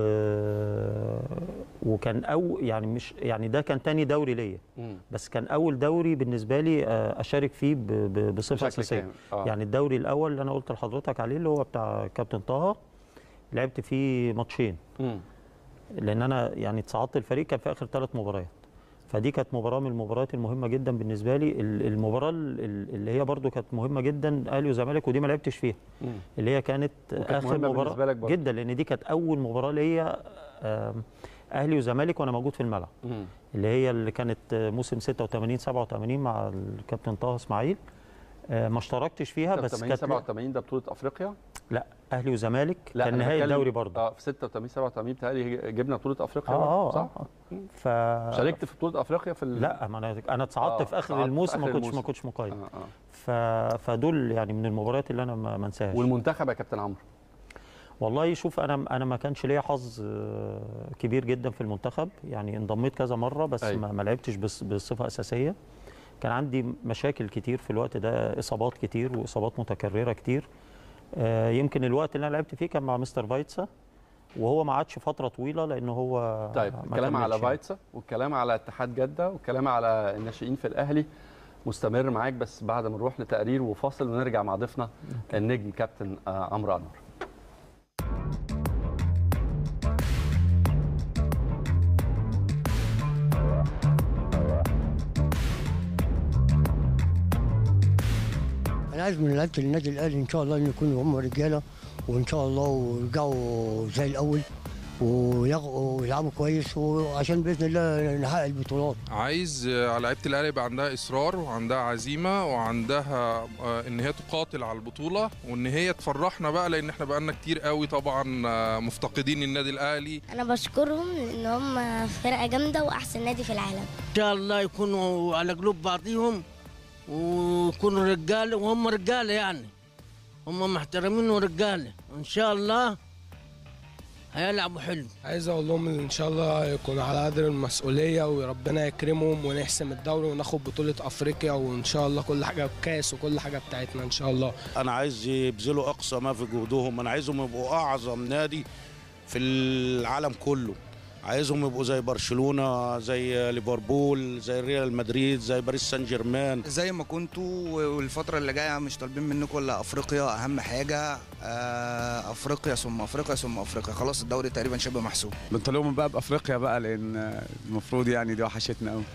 وكان أو يعني مش يعني ده كان تاني دوري ليا مم. بس كان اول دوري بالنسبه لي آه، اشارك فيه ب... ب... بصفه بشكل اساسيه كامل. آه. يعني الدوري الاول اللي انا قلت لحضرتك عليه اللي هو بتاع كابتن طه لعبت فيه ماتشين مم. لان انا يعني اتصعدت الفريق كان في اخر ثلاث مباريات فدي كانت مباراه من المباريات المهمه جدا بالنسبه لي ال- المباراه ال- ال- اللي هي برضو كانت مهمه جدا اهلي وزمالك ودي ما لعبتش فيها مم. اللي هي كانت وكانت اخر مهمة مباراه بالنسبة لك برضو. جدا لان دي كانت اول مباراه ليا آم، اهلي وزمالك وانا موجود في الملعب مم. اللي هي اللي كانت موسم 86 87 مع الكابتن طه اسماعيل آه، ما اشتركتش فيها بس 86 كانت 87 ده بطوله افريقيا لا اهلي وزمالك لا كان أنا نهائي بتكلم- الدوري برضه اه في 86 87 بتهيألي جبنا بطوله افريقيا اه برضه، اه صح؟ اه ف شاركت في بطوله افريقيا في ال... لا ما انا انا اتصعدت آه، في اخر صعدت في الموسم ما آخر كنتش ما الموسم. كنتش مقيد آه آه. ف... فدول يعني من المباريات اللي انا ما ما انساهاش والمنتخب يا كابتن عمرو والله شوف انا انا ما كانش ليا حظ آه، كبير جدا في المنتخب يعني انضميت كذا مره بس أيوة. ما, ما لعبتش بص- بصفه اساسيه كان عندي مشاكل كتير في الوقت ده اصابات كتير واصابات متكرره كتير آه، يمكن الوقت اللي انا لعبت فيه كان مع مستر فايتسا وهو ما عادش فتره طويله لان هو طيب ما الكلام على كملش يعني. فايتسا والكلام على اتحاد جده والكلام على الناشئين في الاهلي مستمر معاك بس بعد ما نروح لتقرير وفاصل ونرجع مع ضيفنا النجم كابتن آه، عمرو انور انا عايز من لعيبه النادي الاهلي ان شاء الله ان يكونوا هم رجاله وان شاء الله ويرجعوا زي الاول ويغ- ويلعبوا كويس وعشان باذن الله نحقق البطولات عايز آه، لعيبه الاهلي يبقى عندها اصرار وعندها عزيمه وعندها آه، ان هي تقاتل على البطوله وان هي تفرحنا بقى لان احنا بقالنا كتير قوي طبعا آه، مفتقدين النادي الاهلي انا بشكرهم ان هم فرقه جامده واحسن نادي في العالم ان شاء الله يكونوا على قلوب بعضهم ويكونوا رجاله وهم رجاله يعني هم محترمين ورجاله وان شاء الله هيلعبوا حلو عايز اقول لهم ان شاء الله يكونوا على قدر المسؤوليه وربنا يكرمهم ونحسم الدوري وناخد بطوله افريقيا وان شاء الله كل حاجه كاس وكل حاجه بتاعتنا ان شاء الله انا عايز يبذلوا اقصى ما في جهدهم انا عايزهم يبقوا اعظم نادي في العالم كله عايزهم يبقوا زي برشلونه زي ليفربول زي ريال مدريد زي باريس سان جيرمان زي ما كنتوا والفترة اللي جاية مش طالبين منكم إلا أفريقيا أهم حاجة آه، أفريقيا ثم أفريقيا ثم أفريقيا خلاص الدوري تقريبا شبه محسوم بنطلبهم بقى بافريقيا بقى لان المفروض يعني دي وحشتنا قوي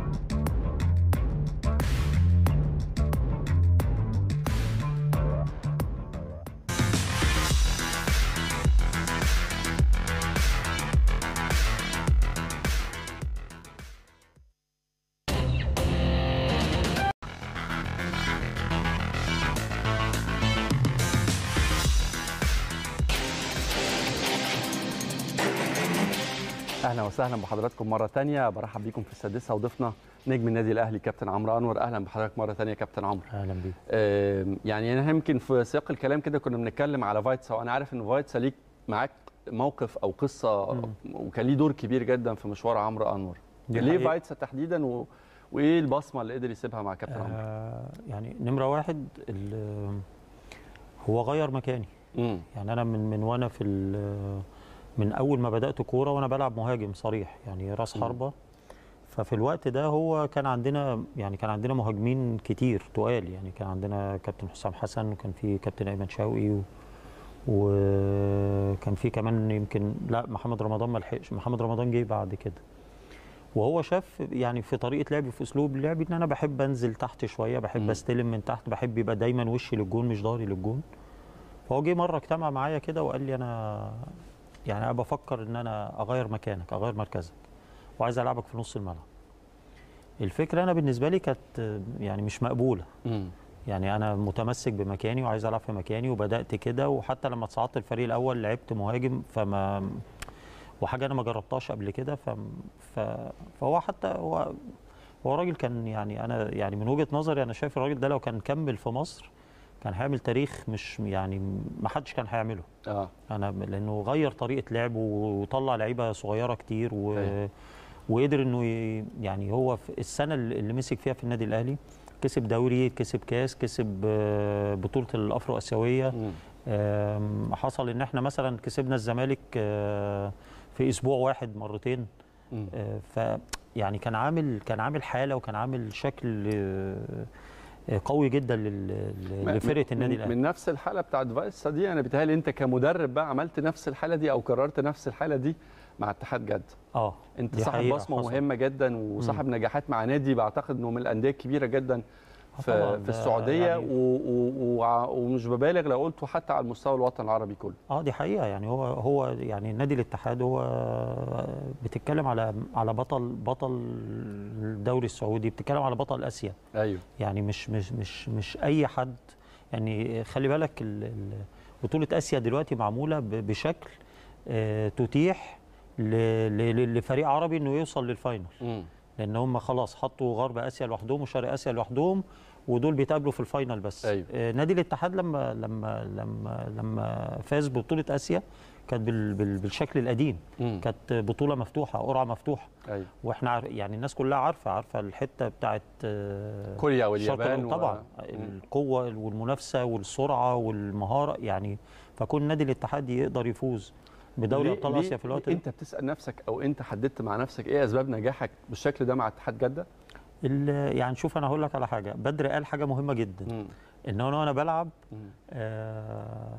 اهلا وسهلا بحضراتكم مره تانية برحب بيكم في السادسه وضيفنا نجم النادي الاهلي كابتن عمرو انور اهلا بحضرتك مره تانية كابتن عمرو اهلا بيك آم، يعني انا يمكن في سياق الكلام كده كنا بنتكلم على فايتسا وانا عارف ان فايتسا ليك معاك موقف او قصه وكان ليه دور كبير جدا في مشوار عمرو انور دي ليه حقيقة. فايتسا تحديدا و... وايه البصمه اللي قدر يسيبها مع كابتن عمرو آه يعني نمره واحد ال- هو غير مكاني مم. يعني انا من من وانا في ال- من اول ما بدات كوره وانا بلعب مهاجم صريح يعني راس مم. حربه ففي الوقت ده هو كان عندنا يعني كان عندنا مهاجمين كتير تقال يعني كان عندنا كابتن حسام حسن وكان في كابتن ايمن شوقي و وكان في كمان يمكن لا محمد رمضان ما لحقش محمد رمضان جه بعد كده وهو شاف يعني في طريقه لعبي في اسلوب لعبي ان انا بحب انزل تحت شويه بحب مم. استلم من تحت بحب يبقى دايما وشي للجون مش ظهري للجون فهو جه مره اجتمع معايا كده وقال لي انا يعني انا بفكر ان انا اغير مكانك اغير مركزك وعايز العبك في نص الملعب الفكره انا بالنسبه لي كانت يعني مش مقبوله مم. يعني انا متمسك بمكاني وعايز العب في مكاني وبدات كده وحتى لما اتصعدت الفريق الاول لعبت مهاجم فما وحاجه انا ما جربتهاش قبل كده ف... ف... فهو حتى هو هو راجل كان يعني انا يعني من وجهه نظري انا شايف الراجل ده لو كان كمل في مصر كان هيعمل تاريخ مش يعني ما حدش كان هيعمله اه انا لانه غير طريقه لعبه وطلع لعيبه صغيره كتير و... أيوة. وقدر انه ي... يعني هو في السنه اللي اللي مسك فيها في النادي الاهلي كسب دوري كسب كاس كسب آه، بطوله الافرو اسيويه آم، حصل ان احنا مثلا كسبنا الزمالك آه، في اسبوع واحد مرتين مم. آه، ف يعني كان عامل كان عامل حاله وكان عامل شكل آه، آه، قوي جدا لل- ما- لفرقه من- النادي من, الاهلي من نفس الحاله بتاعت فايتسا دي انا بيتهيألي انت كمدرب بقى عملت نفس الحاله دي او كررت نفس الحاله دي مع اتحاد جده اه انت دي صاحب حقيقة بصمه حصل. مهمه جدا وصاحب نجاحات مع نادي بعتقد انه من الانديه الكبيره جدا في, طبعاً، في ده السعوديه يعني- و و وع- ومش ببالغ لو قلته حتى على مستوى الوطن العربي كله اه دي حقيقه يعني هو هو يعني نادي الاتحاد هو بتتكلم على على بطل بطل الدوري السعودي بتتكلم على بطل اسيا ايوه يعني مش مش مش مش اي حد يعني خلي بالك ال- ال- بطوله اسيا دلوقتي معموله ب- بشكل آه، تتيح ل- ل- لفريق عربي انه يوصل للفاينل مم. لان هم خلاص حطوا غرب اسيا لوحدهم وشرق اسيا لوحدهم ودول بيتقابلوا في الفاينل بس أيوة. آه، نادي الاتحاد لما لما لما لما فاز ببطوله اسيا كانت بال بال بالشكل القديم مم. كانت بطوله مفتوحه قرعه مفتوحه ايوه واحنا عار... يعني الناس كلها عارفه عارفه الحته بتاعت آه، كوريا الشرق واليابان الأوسط. طبعا و... القوه والمنافسه والسرعه والمهاره يعني فكون نادي الاتحاد يقدر يفوز بدوري ليه- ابطال ليه- اسيا في الوقت ده انت بتسال نفسك او انت حددت مع نفسك ايه اسباب نجاحك بالشكل ده مع اتحاد جده ال- يعني شوف انا هقول لك على حاجه بدر قال حاجه مهمه جدا مم. ان انا وانا بلعب مم. آه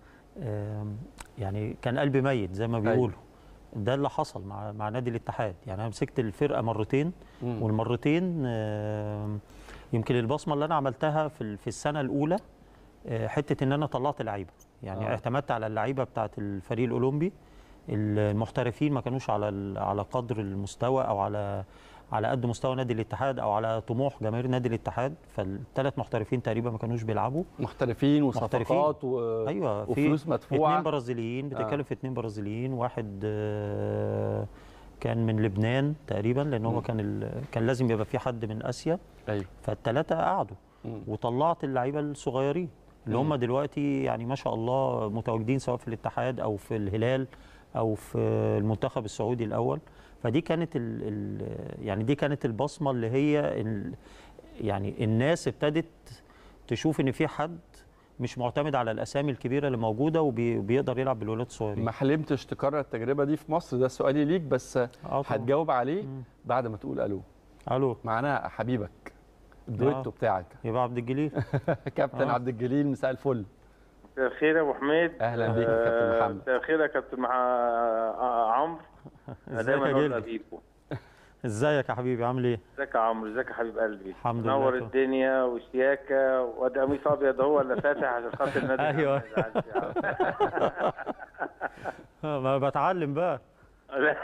آم، يعني كان قلبي ميت زي ما بيقولوا ده اللي حصل مع مع نادي الاتحاد يعني انا مسكت الفرقه مرتين مم. والمرتين آم، يمكن البصمه اللي انا عملتها في ال- في السنه الاولى آه، حته ان انا طلعت لعيبه يعني آه. اعتمدت على اللعيبه بتاعه الفريق الاولمبي المحترفين ما كانوش على ال- على قدر المستوى او على على قد مستوى نادي الاتحاد او على طموح جماهير نادي الاتحاد فالثلاث محترفين تقريبا ما كانوش بيلعبوا محترفين وصفقات و... ايوه في وفلوس مدفوعه اثنين برازيليين بتتكلم في اثنين برازيليين واحد آه، كان من لبنان تقريبا لان هو مم. كان ال... كان لازم يبقى في حد من اسيا ايوه فالثلاثه قعدوا مم. وطلعت اللعيبه الصغيرين اللي هم مم. دلوقتي يعني ما شاء الله متواجدين سواء في الاتحاد او في الهلال او في المنتخب السعودي الاول فدي كانت ال ال يعني دي كانت البصمه اللي هي ال يعني الناس ابتدت تشوف ان في حد مش معتمد على الاسامي الكبيره اللي موجوده وبي- وبيقدر يلعب بالولاد الصغيرين ما حلمتش تكرر التجربه دي في مصر ده سؤالي ليك بس هتجاوب عليه بعد ما تقول الو الو معانا حبيبك الدويتو آه. بتاعك يبقى عبد الجليل كابتن آه. عبد الجليل مساء الفل مساء الخير يا ابو حميد أهلاً بيك يا كابتن آه، محمد. مساء الخير يا كابتن مع آه، عمرو أنا ازيك دايما يا قلنا جلي بيكو ازيك يا حبيبي عامل ايه ازيك يا عمرو ازيك يا حبيب قلبي الحمد لله نور تمام. الدنيا وشياكه وادي قميص ابيض هو اللي فاتح عشان خاطر النادي ايوه الأهلي ما يزعلش يا عم. ما بتعلم بقى لا.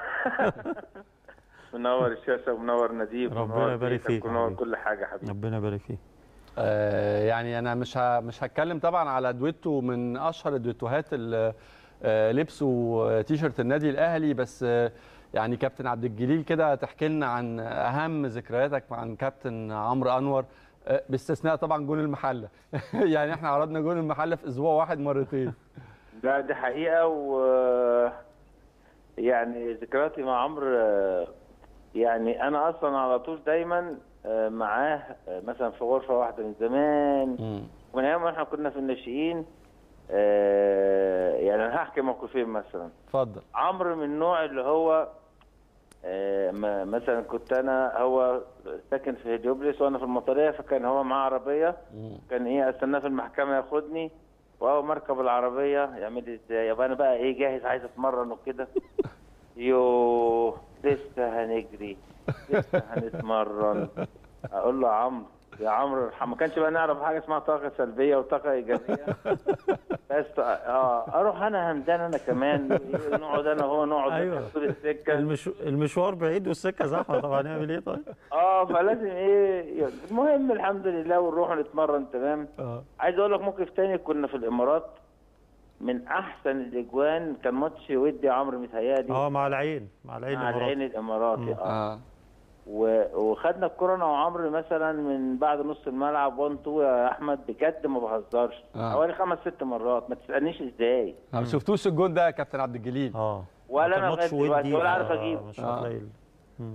منور الشاشه ومنور نديم ربنا ومنور يبارك بيتك فيك يا ومنور حبيبي. كل حاجه يا حبيبي ربنا يبارك فيك آه يعني انا مش ه... مش هتكلم طبعا على دويتو من اشهر الدويتوهات اللي آه لبسوا تيشرت النادي الاهلي بس آه يعني كابتن عبد الجليل كده تحكي لنا عن اهم ذكرياتك مع كابتن عمرو انور آه باستثناء طبعا جون المحله يعني احنا عرضنا جون المحله في اسبوع واحد مرتين لا دي حقيقة و يعني ذكرياتي مع عمرو آه، يعني أنا أصلا على طول دايما آه، معاه آه، مثلا في غرفة واحدة من زمان من أيام ما إحنا كنا في الناشئين آه، يعني أنا هحكي موقفين مثلا اتفضل عمرو من النوع اللي هو آه، ما- مثلا كنت انا هو ساكن في هليوبلس وانا في المطريه فكان هو معاه عربيه كان ايه استناه في المحكمه ياخدني واول ما اركب العربيه يعمل لي ازاي يبقى انا بقى ايه جاهز عايز اتمرن وكده يو لسه هنجري لسه هنتمرن اقول له يا عمرو يا عمرو ارحم. ما كانش بقى نعرف حاجه اسمها طاقه سلبيه وطاقه ايجابيه بس اه اروح انا همدان انا كمان نقعد انا وهو نقعد أيوة. طول السكه المش... المشوار بعيد والسكه زحمه طبعا نعمل ايه طيب اه فلازم ايه المهم الحمد لله ونروح نتمرن تمام اه عايز اقول لك موقف تاني كنا في الامارات من احسن الاجوان كان ماتش ودي عمرو متهيألي اه مع العين مع العين مع الإماراتي. العين الاماراتي مم. اه و- وخدنا الكوره انا وعمرو مثلا من بعد نص الملعب 1 2 يا احمد بجد ما بهزرش آه. حوالي خمس ست مرات ما تسالنيش ازاي ما شفتوش الجون ده يا كابتن عبد الجليل اه ولا كان انا ماتش لغايه دلوقتي ودي، ولا عارف آه، اجيب مش هتلاقي مم.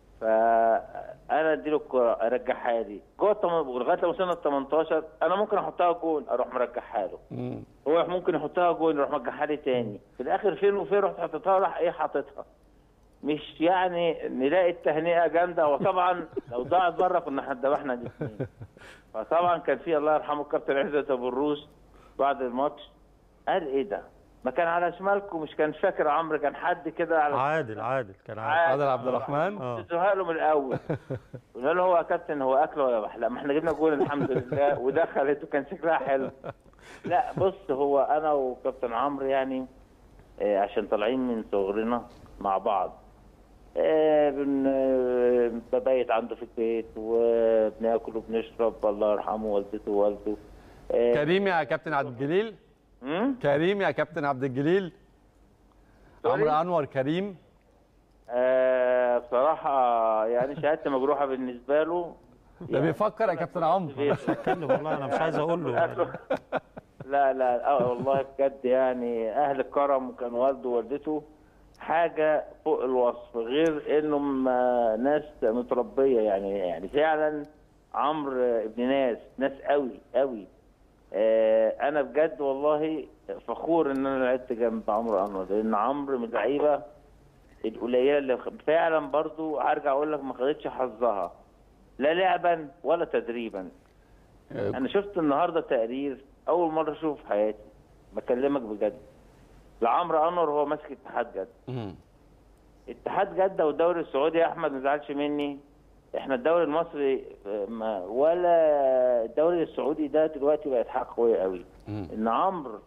فانا اديله الكوره ارجعها لي جوه التم- لغايه لما وصلنا ال 18 انا ممكن احطها جون اروح مرجعها له هو ممكن يحطها جون يروح مرجعها لي تاني في الاخر فين وفين رحت حطيتها راح ايه حاططها مش يعني نلاقي التهنئه جامده وطبعا لو ضاعت بره كنا احنا ذبحنا الاثنين فطبعا كان في الله يرحمه الكابتن عزت ابو الروس بعد الماتش قال ايه ده؟ ما كان على شمالكم مش كان فاكر عمرو كان حد كده على عادل عادل كان عادل عبد الرحمن اه ادوها له من الاول قلنا له هو يا كابتن هو اكله ولا بحلقه ما احنا جبنا جول الحمد لله ودخلت وكان شكلها حلو لا بص هو انا وكابتن عمرو يعني آه، عشان طالعين من صغرنا مع بعض آه، بن آه، ببيت عنده في البيت وبناكل وبنشرب الله يرحمه والدته ووالده آه، كريم يا كابتن عبد الجليل كريم يا كابتن عبد الجليل عمرو انور كريم آه، بصراحه يعني شهادتي مجروحه بالنسبه له ده بيفكر يا كابتن عمرو مش هتكلم والله انا مش عايز اقول له يعني. لا لا اه والله بجد يعني اهل الكرم وكان والده ووالدته حاجه فوق الوصف غير انهم آه، ناس متربيه يعني يعني فعلا عمرو ابن ناس ناس قوي قوي آه، انا بجد والله فخور ان انا لعبت جنب عمرو انور لان عمرو من اللعيبه القليله اللي فعلا برضو هرجع اقول لك ما خدتش حظها لا لعبا ولا تدريبا انا شفت النهارده تقرير اول مره اشوفه في حياتي بكلمك بجد لعمرو انور هو ماسك اتحاد جده اتحاد جده والدوري السعودي يا احمد ما تزعلش مني احنا الدوري المصري آه، ما ولا الدوري السعودي ده دلوقتي بقت حاجه قويه قوي ان عمرو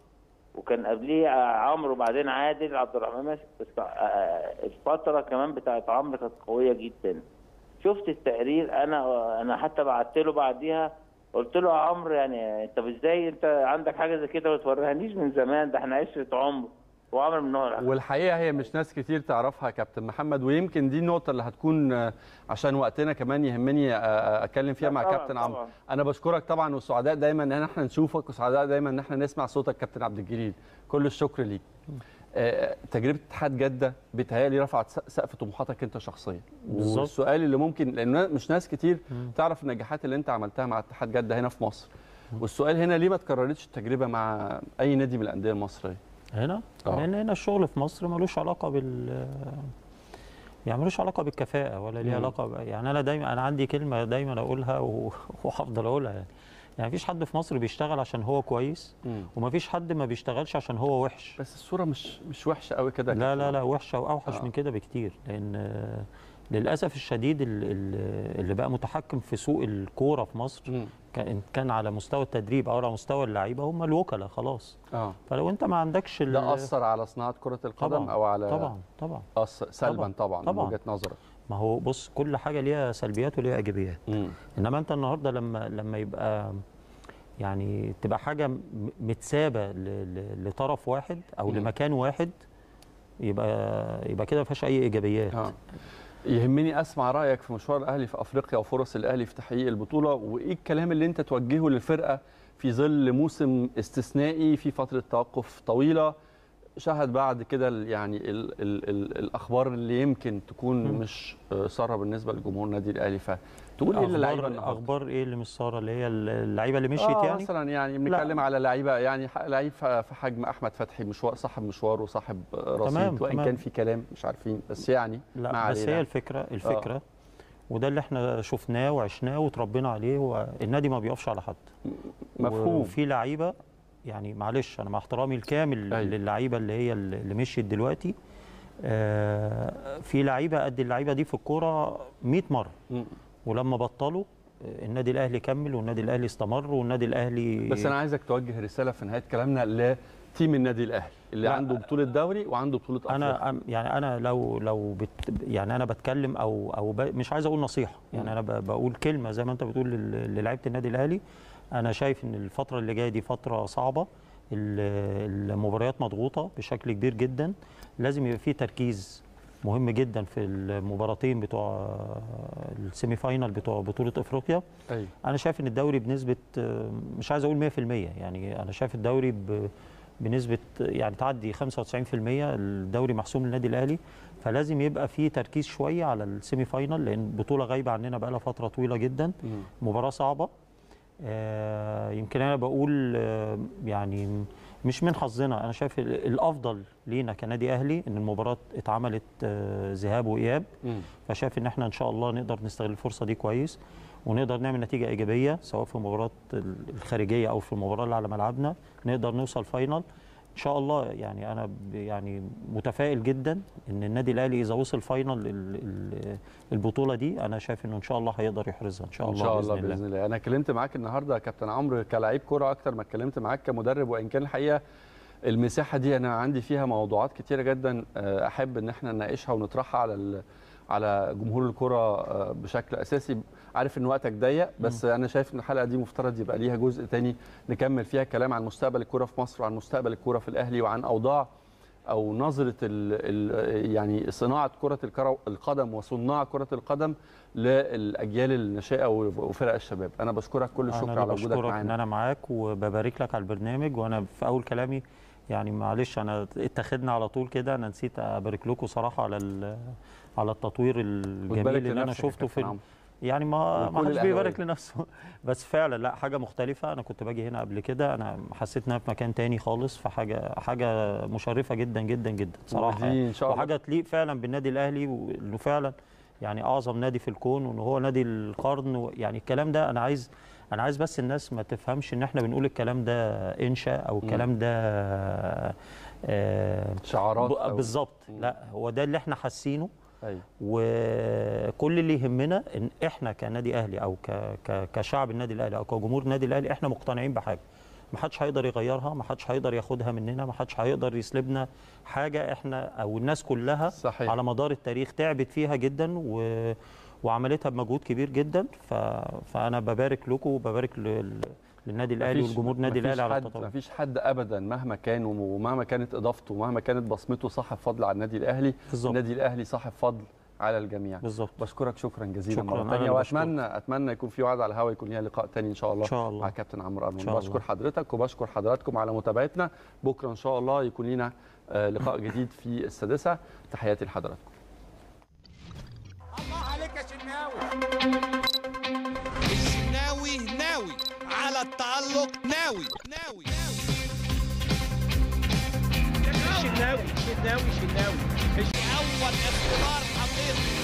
وكان قبليه عمرو وبعدين عادل عبد الرحمن ماشي بس آه، الفتره كمان بتاعت عمرو كانت قويه جدا شفت التقرير انا انا حتى بعت له بعديها قلت له يا عمرو يعني طب ازاي انت عندك حاجه زي كده ما توريهانيش من زمان ده احنا عشره عمر وعمرو من النوع والحقيقه هي مش ناس كتير تعرفها يا كابتن محمد ويمكن دي النقطه اللي هتكون آه، عشان وقتنا كمان يهمني آه، آه، اتكلم فيها لا مع طبعاً، كابتن عمرو طبعاً. انا بشكرك طبعا وسعداء دايما ان احنا نشوفك وسعداء دايما ان احنا نسمع صوتك كابتن عبد الجليل كل الشكر ليك آه، تجربه اتحاد جده بيتهيألي رفعت س- سقف طموحاتك انت شخصيا بالظبط. والسؤال اللي ممكن لان مش ناس كتير تعرف النجاحات اللي انت عملتها مع اتحاد جده هنا في مصر والسؤال هنا ليه ما تكررتش التجربه مع اي نادي من الانديه المصريه هنا لان هنا الشغل في مصر ملوش علاقه بال يعني ملوش علاقه بالكفاءه ولا ليه مم. علاقه ب... يعني انا دايما انا عندي كلمه دايما اقولها و- وهفضل اقولها يعني يعني مفيش حد في مصر بيشتغل عشان هو كويس مم. ومفيش حد ما بيشتغلش عشان هو وحش بس الصوره مش مش وحشه قوي كده لا لا لا وحشه واوحش آه. من كده بكتير لان آه، للاسف الشديد ال- ال- اللي بقى متحكم في سوق الكوره في مصر كان كان على مستوى التدريب او على مستوى اللعيبه هم الوكلاء خلاص اه فلو انت ما عندكش ال- ده اثر على صناعه كره القدم طبعاً، او على طبعا طبعا أثر سلبا طبعا, طبعاً. من وجهه نظرك ما هو بص كل حاجه ليها سلبيات وليها ايجابيات انما انت النهارده لما لما يبقى يعني تبقى حاجه م- متسابه ل- ل- لطرف واحد او مم. لمكان واحد يبقى يبقى كده ما فيهاش اي ايجابيات آه. يهمني اسمع رايك في مشوار الاهلي في افريقيا وفرص الاهلي في تحقيق البطوله وايه الكلام اللي انت توجهه للفرقه في ظل موسم استثنائي في فتره توقف طويله شهد بعد كده ال- يعني ال ال ال الاخبار اللي يمكن تكون مم. مش آه، ساره بالنسبه لجمهور النادي الاهلي فتقول ايه للعيبه اخبار النهارده اخبار ايه اللي مش ساره اللي هي اللعيبه اللي مشيت آه يعني مثلا يعني بنتكلم على لعيبه يعني ح- لعيب ف- في حجم احمد فتحي مشوار صاحب مشوار وصاحب آه، رصيد تمام، وان تمام. كان في كلام مش عارفين بس يعني لا ما بس علينا. هي الفكره الفكره وده اللي احنا شفناه وعشناه وتربينا عليه هو النادي ما بيقفش على حد مفهوم. وفي لعيبه يعني معلش انا مع احترامي الكامل أيوة. للعيبه اللي هي اللي مشيت دلوقتي آه، في لعيبه قد اللعيبه دي في الكوره 100 مره ولما بطلوا آه، النادي الاهلي كمل والنادي الاهلي استمر والنادي الاهلي بس انا عايزك توجه رساله في نهايه كلامنا لتيم النادي الاهلي اللي لا. عنده بطوله دوري وعنده بطوله افريقيا انا أم- يعني انا لو لو بت يعني انا بتكلم او او ب مش عايز اقول نصيحه يعني انا ب- بقول كلمه زي ما انت بتقول لل- للاعيبه النادي الاهلي انا شايف ان الفتره اللي جايه دي فتره صعبه ال- المباريات مضغوطه بشكل كبير جدا لازم يبقى في تركيز مهم جدا في المباراتين بتوع السيمي فاينال بتوع بطوله افريقيا ايوه انا شايف ان الدوري بنسبه آه، مش عايز اقول 100% يعني انا شايف الدوري ب- بنسبه يعني تعدي 95% الدوري محسوم للنادي الاهلي فلازم يبقى في تركيز شويه على السيمي فاينال لان بطوله غايبه عننا بقى لها فتره طويله جدا مباراه صعبه آه، يمكن انا بقول آه، يعني مش من حظنا انا شايف ال- الافضل لينا كنادي اهلي ان المباراه اتعملت آه، ذهاب واياب فشايف ان احنا ان شاء الله نقدر نستغل الفرصه دي كويس ونقدر نعمل نتيجه ايجابيه سواء في المباراه ال- الخارجيه او في المباراه اللي على ملعبنا نقدر نوصل فاينل ان شاء الله يعني انا ب- يعني متفائل جدا ان النادي الاهلي اذا وصل فاينل ال- ال- البطوله دي انا شايف انه ان شاء الله هيقدر يحرزها ان شاء ان الله شاء الله باذن الله باذن الله انا اتكلمت معاك النهارده يا كابتن عمرو كلاعب كوره اكتر ما اتكلمت معاك كمدرب وان كان الحقيقه المساحه دي انا عندي فيها موضوعات كتيره جدا آه، احب ان احنا نناقشها ونطرحها على ال- على جمهور الكره آه، بشكل اساسي عارف ان وقتك ضيق بس انا شايف ان الحلقه دي مفترض يبقى ليها جزء تاني نكمل فيها كلام عن مستقبل الكره في مصر وعن مستقبل الكره في الاهلي وعن اوضاع او نظره ال ال يعني صناعه كره الكرة القدم وصناع كره القدم للاجيال الناشئه وفرق الشباب انا بشكرك كل انا الشكر اللي على وجودك بشكرك ان معانا انا معاك وببارك لك على البرنامج وانا في اول كلامي يعني معلش انا اتخذنا على طول كده انا نسيت ابارك لكم صراحه على ال- على التطوير الجميل وتبارك اللي انا لنفسك يا شفته في كابتن عمرو. يعني ما ما وكل حدش الأهلاوية. بيبارك لنفسه بس فعلا لا حاجه مختلفه انا كنت باجي هنا قبل كده انا حسيت ان انا في مكان تاني خالص فحاجه حاجه مشرفه جدا جدا جدا صراحه ودي إن شاء الله. وحاجه تليق فعلا بالنادي الاهلي وانه فعلا يعني اعظم نادي في الكون وان هو نادي القرن و- يعني الكلام ده انا عايز انا عايز بس الناس ما تفهمش ان احنا بنقول الكلام ده انشاء او الكلام ده آه شعارات ب- أو- بالظبط لا هو ده اللي احنا حاسينه ايوه وكل اللي يهمنا ان احنا كنادي اهلي او ك ك كشعب النادي الاهلي او كجمهور النادي الاهلي احنا مقتنعين بحاجه ما حدش هيقدر يغيرها ما حدش هيقدر ياخدها مننا ما حدش هيقدر يسلبنا حاجه احنا او الناس كلها صحيح. على مدار التاريخ تعبت فيها جدا و... وعملتها بمجهود كبير جدا ف... فانا ببارك لكم وببارك لل... للنادي الاهلي مفيش- والجمهور النادي مفيش الاهلي على حد التطور مفيش حد ابدا مهما كان ومهما كانت اضافته ومهما كانت بصمته صاحب فضل على النادي الاهلي بالظبط. النادي الاهلي صاحب فضل على الجميع بالظبط بشكرك شكرا جزيلا شكراً، مره أنا ثانيه اللي واتمنى اتمنى يكون في وعد على الهواء يكون ليها لقاء ثاني ان شاء الله إن شاء الله. مع كابتن عمرو إن ارمون شاء بشكر الله. حضرتك وبشكر حضراتكم على متابعتنا بكره ان شاء الله يكون لنا آه، لقاء جديد في السادسه تحياتي لحضراتكم الله عليك يا شناوي الشناوي ناوي على التألق ناوي ناوي شناوي شناوي شناوي أول اختبار حقيقي